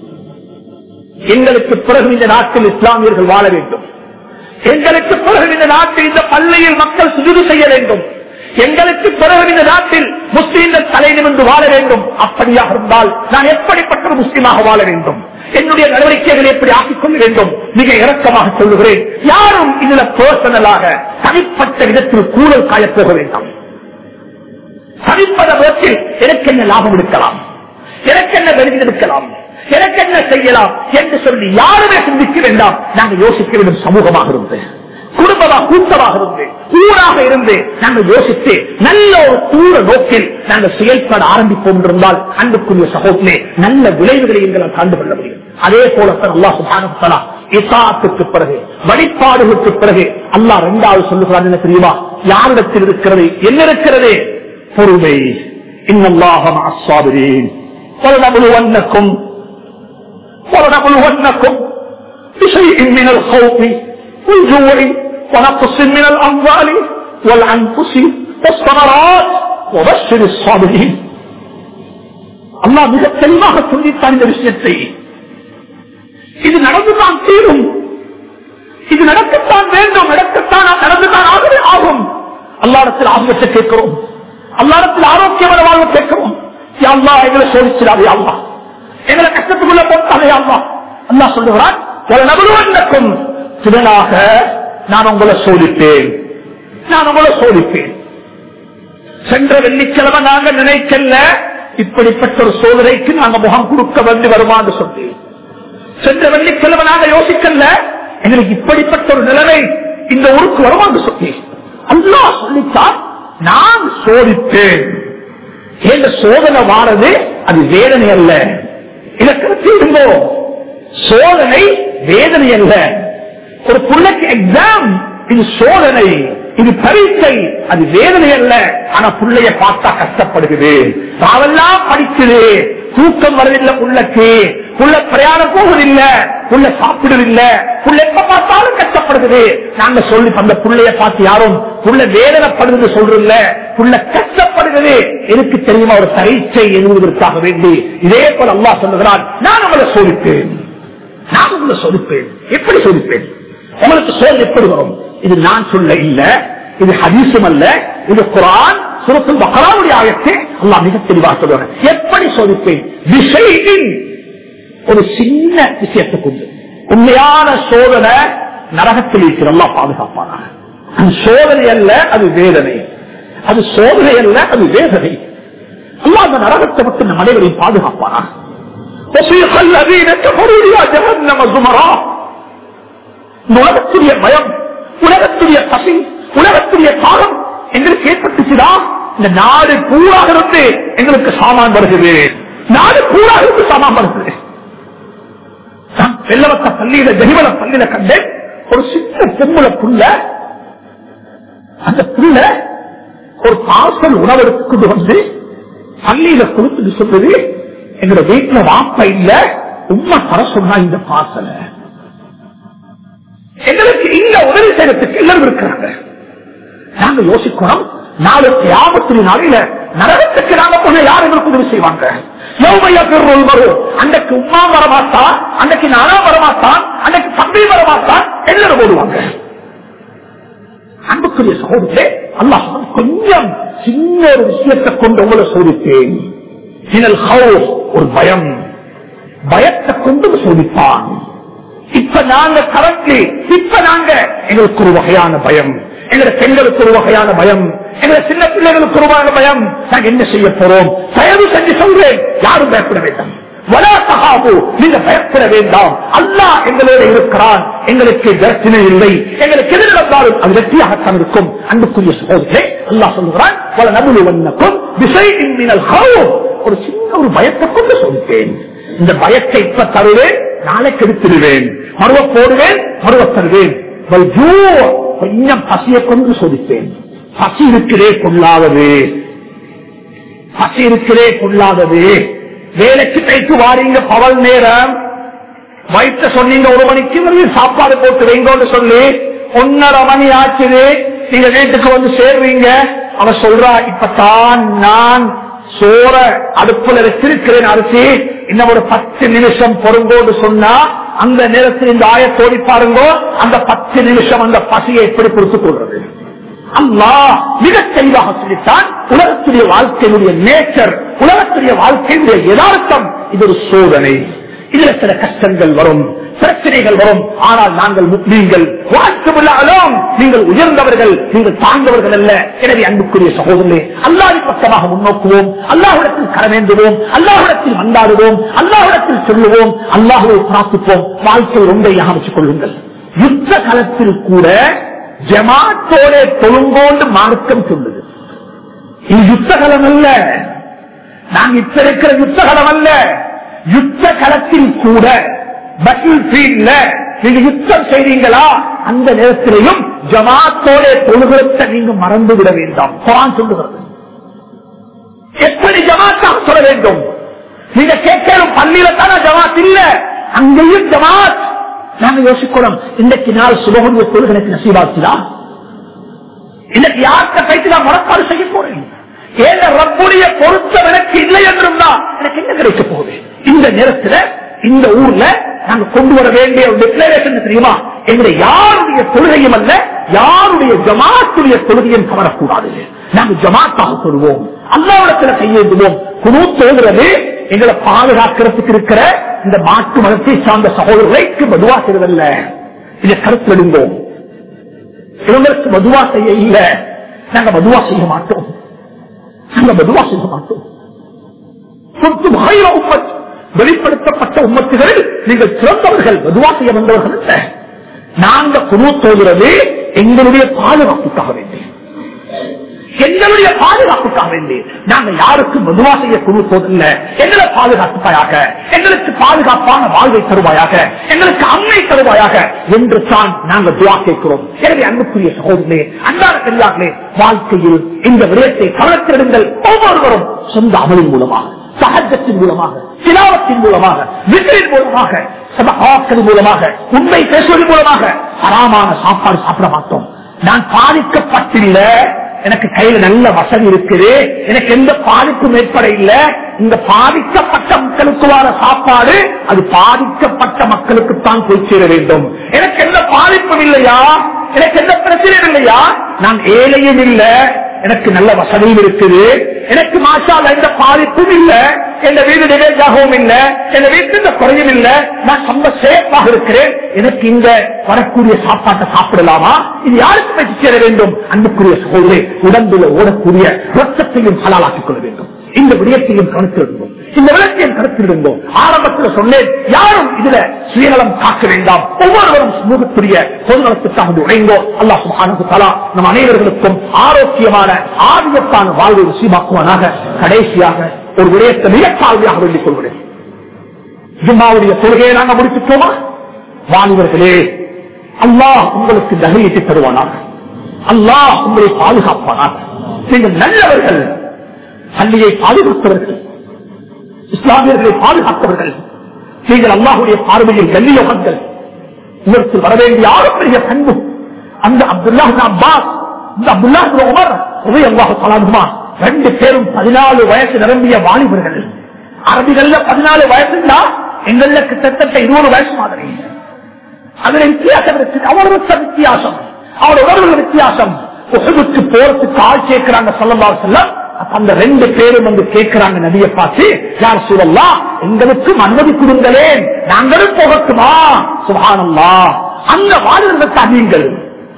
எங்களுக்கு பிறகு இந்த நாட்டில் இஸ்லாமியர்கள் வாழ வேண்டும் எங்களுக்கு பிறகு இந்த நாட்டில் இந்த பள்ளியில் மக்கள் சுஜுது செய்ய வேண்டும் எங்களுக்கு பிறகு இந்த நாட்டில் முஸ்லீம்கள் தலை நிமிர்ந்து வாழ வேண்டும் அப்படியாக இருந்தால் நான் எப்படிப்பட்ட ஒரு முஸ்லீமாக வாழ வேண்டும் என்னுடைய நடவடிக்கைகளை எப்படி ஆக்கிக் கொள்ள வேண்டும் மிக இறக்கமாக சொல்லுகிறேன் யாரும் இதுல பர்சனலாக தனிப்பட்ட விதத்தில் கூழல் காயப்போக வேண்டாம் தனிப்பட நோக்கில் எனக்கு என்ன லாபம் எடுக்கலாம் எனக்கு என்ன வெளியில் எடுக்கலாம் எனக்கு என்ன செய்யலாம் என்று சொல்லி யாருமே சிந்திக்க வேண்டாம் நாங்கள் யோசிக்க வேண்டும் சமூகமாக இருந்து குடும்பமாக கூட்டமாக இருந்து ஊராக இருந்து நாங்கள் யோசித்து நல்ல ஒரு தூர நோக்கில் நாங்கள் செயல்பட ஆரம்பிப்போம் இருந்தால் அன்புக்குரிய சகோதரே நல்ல விளைவுகளை எங்களால் காண்டு கொள்ள முடியும் அதே போலத்தான் அல்லாஹ் சுபானத்தலா இசாத்துக்கு பிறகு வழிபாடுகளுக்கு பிறகு அல்லாஹ் இரண்டாவது சொல்லுகிறான் என்ன தெரியுமா யாரிடத்தில் இருக்கிறது என்ன இருக்கிறது பொறுமை இன்னல்லாக அஸ்வாபிரேன் ولنبلونكم ولنبلونكم بشيء من الخوف والجوع ونقص من الأموال والأنفس والثمرات وبشر الصابرين அல்லாஹ் மிக தெளிவாக சொல்லித்தான் இந்த விஷயத்தை இது நடந்துதான் தீரும் இது நடக்கத்தான் வேண்டும் நடக்கத்தான் நடந்துதான் ஆகவே ஆகும் அல்லாடத்தில் ஆபத்தை கேட்கிறோம் அல்லாடத்தில் ஆரோக்கியமான வாழ்வு கேட்கிறோம் அல்லா எங்களை சோதிச்சிடாதே அல்லா எங்களை கஷ்டத்துக்குள்ள போட்டாலே அல்லா அல்லா சொல்லுகிறான் நபருவனுக்கும் திறனாக நான் உங்களை சோதிப்பேன் நான் உங்களை சோதிப்பேன் சென்ற வெள்ளிக்கிழமை நாங்க நினைக்கல இப்படிப்பட்ட ஒரு சோதனைக்கு நாங்க முகம் கொடுக்க வேண்டி வருமான்னு சொல்லி சென்ற வெள்ளிக்கிழமை நாங்க யோசிக்கல எங்களுக்கு இப்படிப்பட்ட ஒரு நிலைமை இந்த ஊருக்கு வருமான்னு சொல்லி அல்லா சொல்லித்தான் நான் சோதிப்பேன் என்ற சோதனை வாரது அது வேதனை அல்ல இலக்கணத்தில் இருந்தோ சோதனை வேதனை அல்ல ஒரு பிள்ளைக்கு எக்ஸாம் இது சோதனை இது பரீட்சை அது வேதனை அல்ல ஆனா பிள்ளைய பார்த்தா கஷ்டப்படுகிறது நாவெல்லாம் படிக்குது தூக்கம் வரதில்லை புள்ளக்கு புள்ள பிரயாணம் போவதில்லை புள்ள சாப்பிடுவதில்லை புள்ள எப்ப பார்த்தாலும் கஷ்டப்படுகிறது நாங்க சொல்லி அந்த புள்ளைய பார்த்து யாரும் புள்ள வேதனைப்படுறது சொல்றதில்ல புள்ள கஷ்டப்படுகிறது எனக்கு தெரியுமா ஒரு பரீட்சை எழுதுவதற்காக வேண்டி இதே போல அல்லா சொல்லுகிறான் நான் உங்களை சோதிப்பேன் நான் உங்களை சோதிப்பேன் எப்படி சோதிப்பேன் உங்களுக்கு சோல் எப்படி வரும் இது நான் சொல்ல இல்ல இது ஹதீசும் அல்ல இது குரான் சுரத்தில் பகராவுடைய ஆயத்தை அல்லா மிக தெளிவாக சொல்லுவாங்க எப்படி சோதிப்பேன் விஷயின் ஒரு சின்ன விஷயத்தை கொண்டு உண்மையான சோதனை நரகத்தில் இருக்கிற அல்லா பாதுகாப்பான அது சோதனை அல்ல அது வேதனை அது சோதனை அல்ல அது வேதனை அல்லா அந்த நரகத்தை விட்டு நம் அனைவரையும் பாதுகாப்பானா உலகத்துடைய பயம் உலகத்துடைய பசி உலகத்துடைய பாகம் எங்களுக்கு ஏற்பட்டுச்சுதா இந்த நாடு பூராக இருந்து எங்களுக்கு சாமான் வருகிறது நாடு பூராக இருந்து சாமான் வருகிறது வெள்ளவத்த பள்ளியில ஜெனிவல பள்ளியில கண்டேன் ஒரு சின்ன பொம்புல புள்ள அந்த புள்ள ஒரு பார்சல் உணவு எடுத்துக்கொண்டு வந்து பள்ளியில கொடுத்துட்டு சொல்றது எங்க வீட்டுல வாப்ப இல்ல உண்மை தர சொன்னா இந்த பார்சலை எங்களுக்கு இங்க உதவி செய்யறதுக்கு எல்லாரும் இருக்கிறாங்க நாங்க யோசிக்கணும் நாளைக்கு ஆபத்து நாளையில நரகத்துக்கு நாங்க போன யார் எங்களுக்கு உதவி செய்வாங்க யௌமைய பெருள் வரும் அன்றைக்கு உமா வரமாட்டான் அன்றைக்கு நானா வரமாட்டான் அன்றைக்கு தம்பி வரமாட்டான் எல்லாரும் ஓடுவாங்க அன்புக்குரிய சகோதரே அல்லாஹ் கொஞ்சம் சின்ன ஒரு விஷயத்தை கொண்டு உங்களை சோதித்தேன் ஒரு பயம் பயத்தை கொண்டு சோதிப்பான் இப்ப நாங்க கரண்ட்லி இப்ப நாங்க எங்களுக்கு ஒரு வகையான பயம் எங்க பெண்களுக்கு ஒரு வகையான பயம் எங்க சின்ன பிள்ளைகளுக்கு ஒரு வகையான பயம் நாங்க என்ன செய்ய போறோம் தயவு செஞ்சு சொல்றேன் யாரும் பயப்பட வேண்டாம் வலாசகாபு நீங்க பயப்பட வேண்டாம் அல்லாஹ் எங்களோட இருக்கிறான் எங்களுக்கு பிரச்சனை இல்லை எங்களுக்கு எது நடந்தாலும் அது வெற்றியாகத்தான் இருக்கும் அன்புக்குரிய சகோதரே அல்லாஹ் சொல்லுகிறான் பல நபுலு வண்ணக்கும் விசை ஒரு சின்ன ஒரு பயத்தை கொண்டு சொல்லிட்டேன் இந்த பயத்தை இப்ப தருவேன் நாளைக்கு எடுத்துடுவேன் மறுவ போடுவேன் மறுவ தருவேன் கொஞ்சம் பசியை கொண்டு சோதிப்பேன் பசி இருக்கிறே கொள்ளாதது பசி இருக்கிறே கொள்ளாதது வேலைக்கு தைத்து வாரீங்க பவல் நேரம் வயிற்ற சொன்னீங்க ஒரு மணிக்கு வந்து சாப்பாடு போட்டு வைங்கன்னு சொல்லி ஒன்னரை மணி ஆச்சுது நீங்க வீட்டுக்கு வந்து சேர்றீங்க அவ சொல்றா இப்பதான் நான் சோற அடுப்புல வச்சிருக்கிறேன் அரிசி இன்னும் ஒரு பத்து நிமிஷம் பொருங்கோடு சொன்னா அந்த நேரத்தில் இந்த ஆயத்தோடி பாருங்க அந்த பத்து நிமிஷம் அந்த பசியை எப்படி பொறுத்துக் கொள்றது அல்லா மிக தெளிவாக சொல்லித்தான் உலகத்துடைய வாழ்க்கையுடைய நேச்சர் உலகத்துடைய வாழ்க்கையுடைய யதார்த்தம் இது ஒரு சோதனை இதுல சில கஷ்டங்கள் வரும் பிரச்சனைகள் வரும் ஆனால் நாங்கள் நீங்கள் வாழ்க்கையுள்ளாலும் நீங்கள் உயர்ந்தவர்கள் நீங்கள் தாழ்ந்தவர்கள் அல்ல எனவே அன்புக்குரிய சகோதரர்களே அல்லாஹ் பக்கமாக முன்னோக்குவோம் அல்லாஹிடத்தில் கரவேந்துவோம் அல்லாஹிடத்தில் மந்தாடுவோம் அல்லாஹிடத்தில் சொல்லுவோம் அல்லாஹுவை பிரார்த்திப்போம் வாழ்க்கையை ஒன்றையாக அமைச்சுக் கொள்ளுங்கள் யுத்த காலத்தில் கூட ஜமாத்தோட தொழுங்கோண்டு மார்க்கம் சொல்லுது இது யுத்த களம் அல்ல நாங்க இப்ப இருக்கிற யுத்த களம் அல்ல யுத்த களத்தில் கூட பட்டில் ஃபீல்ட்ல நீங்க யுத்தம் செய்றீங்களா அந்த நேரத்திலையும் ஜமாத்தோட தொழுகிறத நீங்க மறந்து விட வேண்டாம் குரான் சொல்லுகிறது எப்படி ஜமாத்தாக சொல்ல வேண்டும் நீங்க கேட்கணும் பள்ளியில தானே ஜமாத் இல்ல அங்கேயும் ஜமாத் நாங்க யோசிக்கணும் இன்றைக்கு நாள் சுபகுடைய தொழுகளுக்கு நசீபாக்குதா இன்னைக்கு யார்கிட்ட போயிட்டு நான் முறப்பாடு செய்ய போறேன் ஏன் ரப்புடைய பொருத்தம் எனக்கு இல்லை என்றும் தான் எனக்கு என்ன கிடைக்க போகுது இந்த நேரத்துல இந்த ஊர்ல நாங்க கொண்டு வர வேண்டிய ஒரு டிக்ளரேஷன் தெரியுமா எங்களுடைய யாருடைய தொழுகையும் அல்ல யாருடைய ஜமாத்துடைய தொழுகையும் கவரக்கூடாது நாங்க ஜமாத்தாக சொல்லுவோம் அல்லாவிடத்துல கையெழுத்துவோம் குழு தோதுறது எங்களை பாதுகாக்கிறதுக்கு இருக்கிற இந்த மாட்டு மதத்தை சார்ந்த சகோதரர்களுக்கு மதுவா செய்வதல்ல இதை கருத்தில் எடுங்கோம் இவங்களுக்கு மதுவா செய்ய இல்ல நாங்க மதுவா செய்ய மாட்டோம் நாங்க மதுவா செய்ய மாட்டோம் சொத்து ஆயிர உம்மத் வெளிப்படுத்தப்பட்ட உம்மத்துகளில் நீங்கள் சிறந்தவர்கள் மதுவா செய்ய வந்தவர்கள் அல்ல நாங்க குழு தோகிறது எங்களுடைய பாதுகாப்புக்காக வேண்டி எங்களுடைய பாதுகாப்புக்காக வேண்டி நாங்க யாருக்கும் மதுவா செய்ய குழு போதில்ல எங்களை பாதுகாப்பாயாக எங்களுக்கு பாதுகாப்பான வாழ்வை தருவாயாக எங்களுக்கு அம்மை தருவாயாக என்று தான் நாங்க துவா கேட்கிறோம் எனவே அன்புக்குரிய சகோதரே அன்றாட பெரியார்களே வாழ்க்கையில் இந்த விடயத்தை கவனத்திடுங்கள் ஒவ்வொருவரும் சொந்த அமலின் மூலமாக சகஜத்தின் மூலமாக சிலாவத்தின் மூலமாக விசிறின் மூலமாக சபகாக்கள் மூலமாக உண்மை பேசுவதன் மூலமாக அறாமான சாப்பாடு சாப்பிட மாட்டோம் நான் பாதிக்கப்பட்டில்ல எனக்கு கையில நல்ல வசதி இருக்குது எனக்கு எந்த பாதிப்பும் ஏற்பட இல்ல இந்த பாதிக்கப்பட்ட மக்களுக்கு வர சாப்பாடு அது பாதிக்கப்பட்ட மக்களுக்கு தான் போய் சேர வேண்டும் எனக்கு எந்த பாதிப்பும் இல்லையா எனக்கு எந்த பிரச்சனையும் இல்லையா நான் ஏழையும் இல்ல எனக்கு நல்ல வசதியும் இருக்குது எனக்கு மாஷால எந்த பாதிப்பும் இல்ல எந்த வீடு நிகழ்ச்சாகவும் இல்ல எந்த வீட்டு இந்த குறையும் இல்ல நான் ரொம்ப சேஃபாக இருக்கிறேன் எனக்கு இந்த வரக்கூடிய சாப்பாட்டை சாப்பிடலாமா இது யாருக்கு போய் சேர வேண்டும் அன்புக்குரிய சகோதரே உடம்புல ஓடக்கூடிய ரத்தத்தையும் ஹலாலாக்கிக் கொள்ள வேண்டும் இந்த விடயத்தையும் கருத்திருந்தோம் இந்த விளக்கையும் கருத்திருந்தோம் ஆரம்பத்தில் சொன்னேன் யாரும் இதுல சுயநலம் காக்க வேண்டாம் ஒவ்வொருவரும் சமூகத்துடைய பொதுநலத்துக்காக உழைந்தோ அல்லாஹ் சுப்ஹானஹு தஆலா நம் அனைவர்களுக்கும் ஆரோக்கியமான ஆரோக்கியத்தான வாழ்வை ருசிமாக்குவானாக கடைசியாக ஒரு விடயத்தை மிக தாழ்மையாக வேண்டிக் கொள்கிறேன் ஜும்மாவுடைய தொழுகையை நாங்கள் முடிச்சுட்டோமா வாலிபர்களே அல்லாஹ் உங்களுக்கு தகையிட்டு தருவானாக அல்லாஹ் உங்களை பாதுகாப்பானாக நீங்கள் நல்லவர்கள் பள்ளியை பாதுகாத்தவர்கள் இஸ்லாமியர்களை பாதுகாத்தவர்கள் நீங்கள் அல்லாஹுடைய பார்வையில் கண்ணியவர்கள் உங்களுக்கு வர வேண்டிய ஆகப்பெரிய பண்பு அந்த அப்துல்லா அப்பாஸ் இந்த அப்துல்லா உமர் உதய அல்லாஹு தலாதுமா ரெண்டு பேரும் பதினாலு வயசு நிரம்பிய வாலிபர்கள் அரபிகள்ல பதினாலு வயசுன்னா எங்கள்ல கிட்டத்தட்ட இருபது வயசு மாதிரி அதுல வித்தியாசம் இருக்கு அவருக்கு வித்தியாசம் அவர் உணர்வுகள் வித்தியாசம் உஹதுக்கு போறதுக்கு ஆள் சேர்க்கிறாங்க சொல்லலாம் செல்லம் அந்த ரெண்டு பேரும் வந்து கேட்கிறாங்க நபியை பார்த்து யார் சூழல்லா எங்களுக்கும் அனுமதி கொடுங்களேன் நாங்களும் போகட்டுமா சுபானல்லா அந்த வாழ்வதற்காக நீங்கள்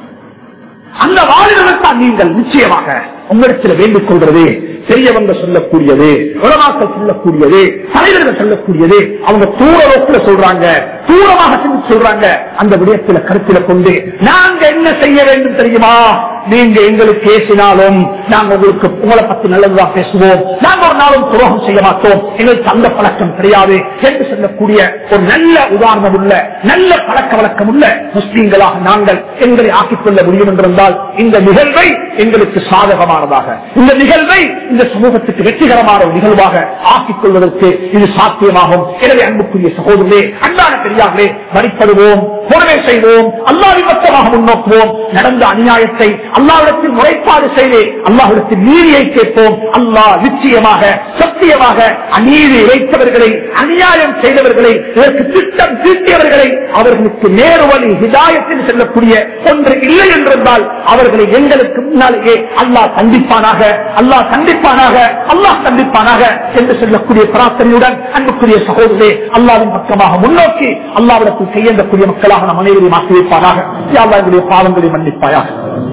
அந்த வாழ்வதற்காக நீங்கள் நிச்சயமாக உங்களிடத்தில் வேண்டிக் கொள்றது பெரியவங்க சொல்லக்கூடியது உலமாக்கள் சொல்லக்கூடியது தலைவர்கள் சொல்லக்கூடியது அவங்க தூர நோக்கில சொல்றாங்க தூரமாக சென்று சொல்றாங்க அந்த விடயத்துல கருத்தில கொண்டு நாங்க என்ன செய்ய வேண்டும் தெரியுமா நீங்க எங்களுக்கு பேசினாலும் நாங்க உங்களுக்கு உங்களை பத்தி நல்லதுதான் பேசுவோம் நாங்க ஒரு நாளும் துரோகம் செய்ய மாட்டோம் எங்களுக்கு அந்த பழக்கம் கிடையாது என்று சொல்லக்கூடிய ஒரு நல்ல உதாரணம் உள்ள நல்ல பழக்க வழக்கம் உள்ள முஸ்லீம்களாக நாங்கள் எங்களை ஆக்கிக் கொள்ள முடியும் என்றிருந்தால் இந்த நிகழ்வை எங்களுக்கு சாதகமானதாக இந்த நிகழ்வை இந்த சமூகத்துக்கு வெற்றிகரமான ஒரு நிகழ்வாக ஆக்கிக் கொள்வதற்கு இது சாத்தியமாகும் எனவே அன்புக்குரிய சகோதரே அன்பான பெரியார்களே வழிபடுவோம் பொறுமை செய்வோம் அல்லாவின் மொத்தமாக முன்னோக்குவோம் நடந்த அநியாயத்தை அல்லாவிடத்தில் முறைப்பாடு செய்து அல்லாஹிடத்தில் நீதியை கேட்போம் அல்லாஹ் நிச்சயமாக சத்தியமாக அநீதி வைத்தவர்களை அநியாயம் செய்தவர்களை இதற்கு திட்டம் தீட்டியவர்களை அவர்களுக்கு நேரு வழி ஹிதாயத்தில் செல்லக்கூடிய ஒன்று இல்லை என்றிருந்தால் அவர்களை எங்களுக்கு முன்னாலேயே அல்லாஹ் கண்டிப்பானாக அல்லாஹ் கண்டிப்பானாக அல்லாஹ் கண்டிப்பானாக என்று சொல்லக்கூடிய பிரார்த்தனையுடன் அன்புக்குரிய சகோதரே அல்லாவின் பக்கமாக முன்னோக்கி அல்லாவிடத்தில் செய்யக்கூடிய மக்களாக நம் அனைவரையும் ஆக்கி வைப்பாராக யாருடைய பாவங்களை மன்னிப்பாயாக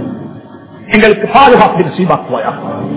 எங்களுக்கு பாதுகாப்பை நசீபாக்குவாயா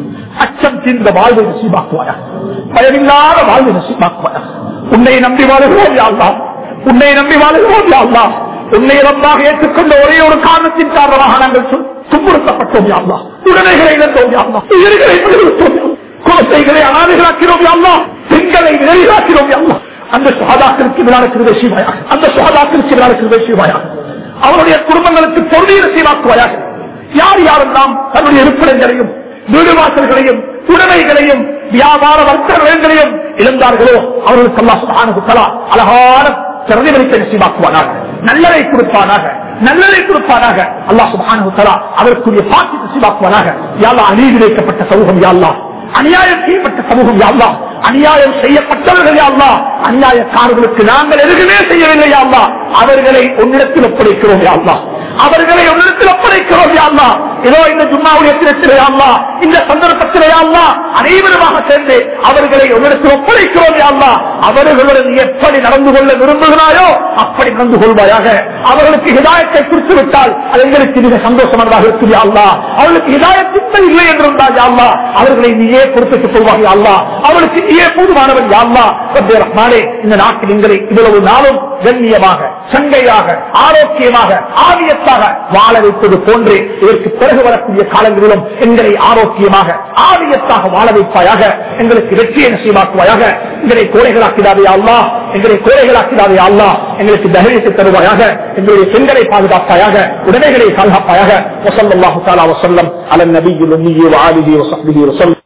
அச்சம் தீர்ந்த வாழ்வை நசீபாக்குவாயா பயமில்லாத வாழ்வை நசீபாக்குவாயா உன்னை நம்பி வாழுகிறோம் யாழ்லா உன்னை நம்பி வாழுகிறோம் யாழ்லா உன்னை ரப்பாக ஏற்றுக்கொண்ட ஒரே ஒரு காரணத்தின் காரணமாக நாங்கள் து- துன்புறுத்தப்பட்டோம் யாழ்லா உடமைகளை இழந்தோம் யாழ்லா உயிர்களை விடுவித்தோம் யாழ்லா. குழந்தைகளை அனாதைகளாக்கிறோம் யாழ்லா பெண்களை விரைவாக்கிறோம் யாழ்லா அந்த சுகாதாக்களுக்கு விழாட கிருதை செய்வாயா அந்த சுகாதாக்களுக்கு விழாட கிருதை செய்வாயா அவருடைய குடும்பங்களுக்கு பொருளீர செய்வாக்குவாயாக யார் யாரெல்லாம் தன்னுடைய இருப்பிடங்களையும் வீடு வாசல்களையும் உடைமைகளையும் வியாபார வர்த்தகங்களையும் இழந்தார்களோ அவர்களுக்கு அல்லாஹ் சுப்ஹானஹு வ தஆலா அழகான பிரதிபலிப்பை நசீபாக்குவானாக நல்லதை கொடுப்பானாக நல்லதை கொடுப்பானாக அல்லாஹ் சுப்ஹானஹு வ தஆலா அதற்குரிய பாக்கி நசீபாக்குவானாக யாழ்லா அநீதி வைக்கப்பட்ட சமூகம் யாழ்லா அநியாயம் செய்யப்பட்ட சமூகம் யாழ்லா அநியாயம் செய்யப்பட்டவர்கள் யாழ்லா அநியாயக்காரர்களுக்கு நாங்கள் எதுவுமே செய்யவில்லை யாழ்லா அவர்களை உன்னிடத்தில் ஒப்படைக்கிறோம் யாழ்லா அவர்களை உன்னிடத்தில் ஒப்படைக்கிறோம் யாழ்லா ஏதோ இந்த ஜும்மாவுடைய தினத்திலே யாழ்லா இந்த சந்தர்ப்பத்திலே யாழ்லா அனைவருமாக சேர்ந்து அவர்களை உன்னிடத்தில் ஒப்படைக்கிறோம் யாழ்லா அவர்களுடன் எப்படி நடந்து கொள்ள விரும்புகிறாயோ அப்படி நடந்து கொள்வாயாக அவர்களுக்கு ஹிதாயத்தை குறித்து விட்டால் அது எங்களுக்கு மிக சந்தோஷமானதாக இருக்குது யாழ்லா அவர்களுக்கு ஹிதாயத்தின்மை இல்லை என்றிருந்தால் யாழ்லா அவர்களை நீயே பொறுப்பிட்டுக் கொள்வாங்க யாழ்லா அவளுக்கு நீயே போதுமானவன் யாழ்லா ரப்பே ரஹ்மானே இந்த நாட்டில் எங்களை இவ்வளவு நாளும் கண்ணியமாக சங்கையாக ஆரோக்கியமாக ஆவியத்தாக வாழ வைப்பது போன்று இதற்கு பிறகு வரக்கூடிய காலங்களிலும் எங்களை ஆரோக்கியமாக ஆவியத்தாக வாழ வைப்பாயாக எங்களுக்கு வெற்றியை நசீவாக்குவாயாக எங்களை கோடைகளாக்கிறாதே அல்லா எங்களை கோடைகளாக்கிறாதே அல்லா எங்களுக்கு தைரியத்தை தருவாயாக எங்களுடைய பெண்களை பாதுகாப்பாயாக உடமைகளை பாதுகாப்பாயாக வசல்லாஹு தாலா வசல்லம் அலன் நபியுல் உம்மியி வ ஆலிஹி வ ஸஹ்பிஹி வஸல்லம்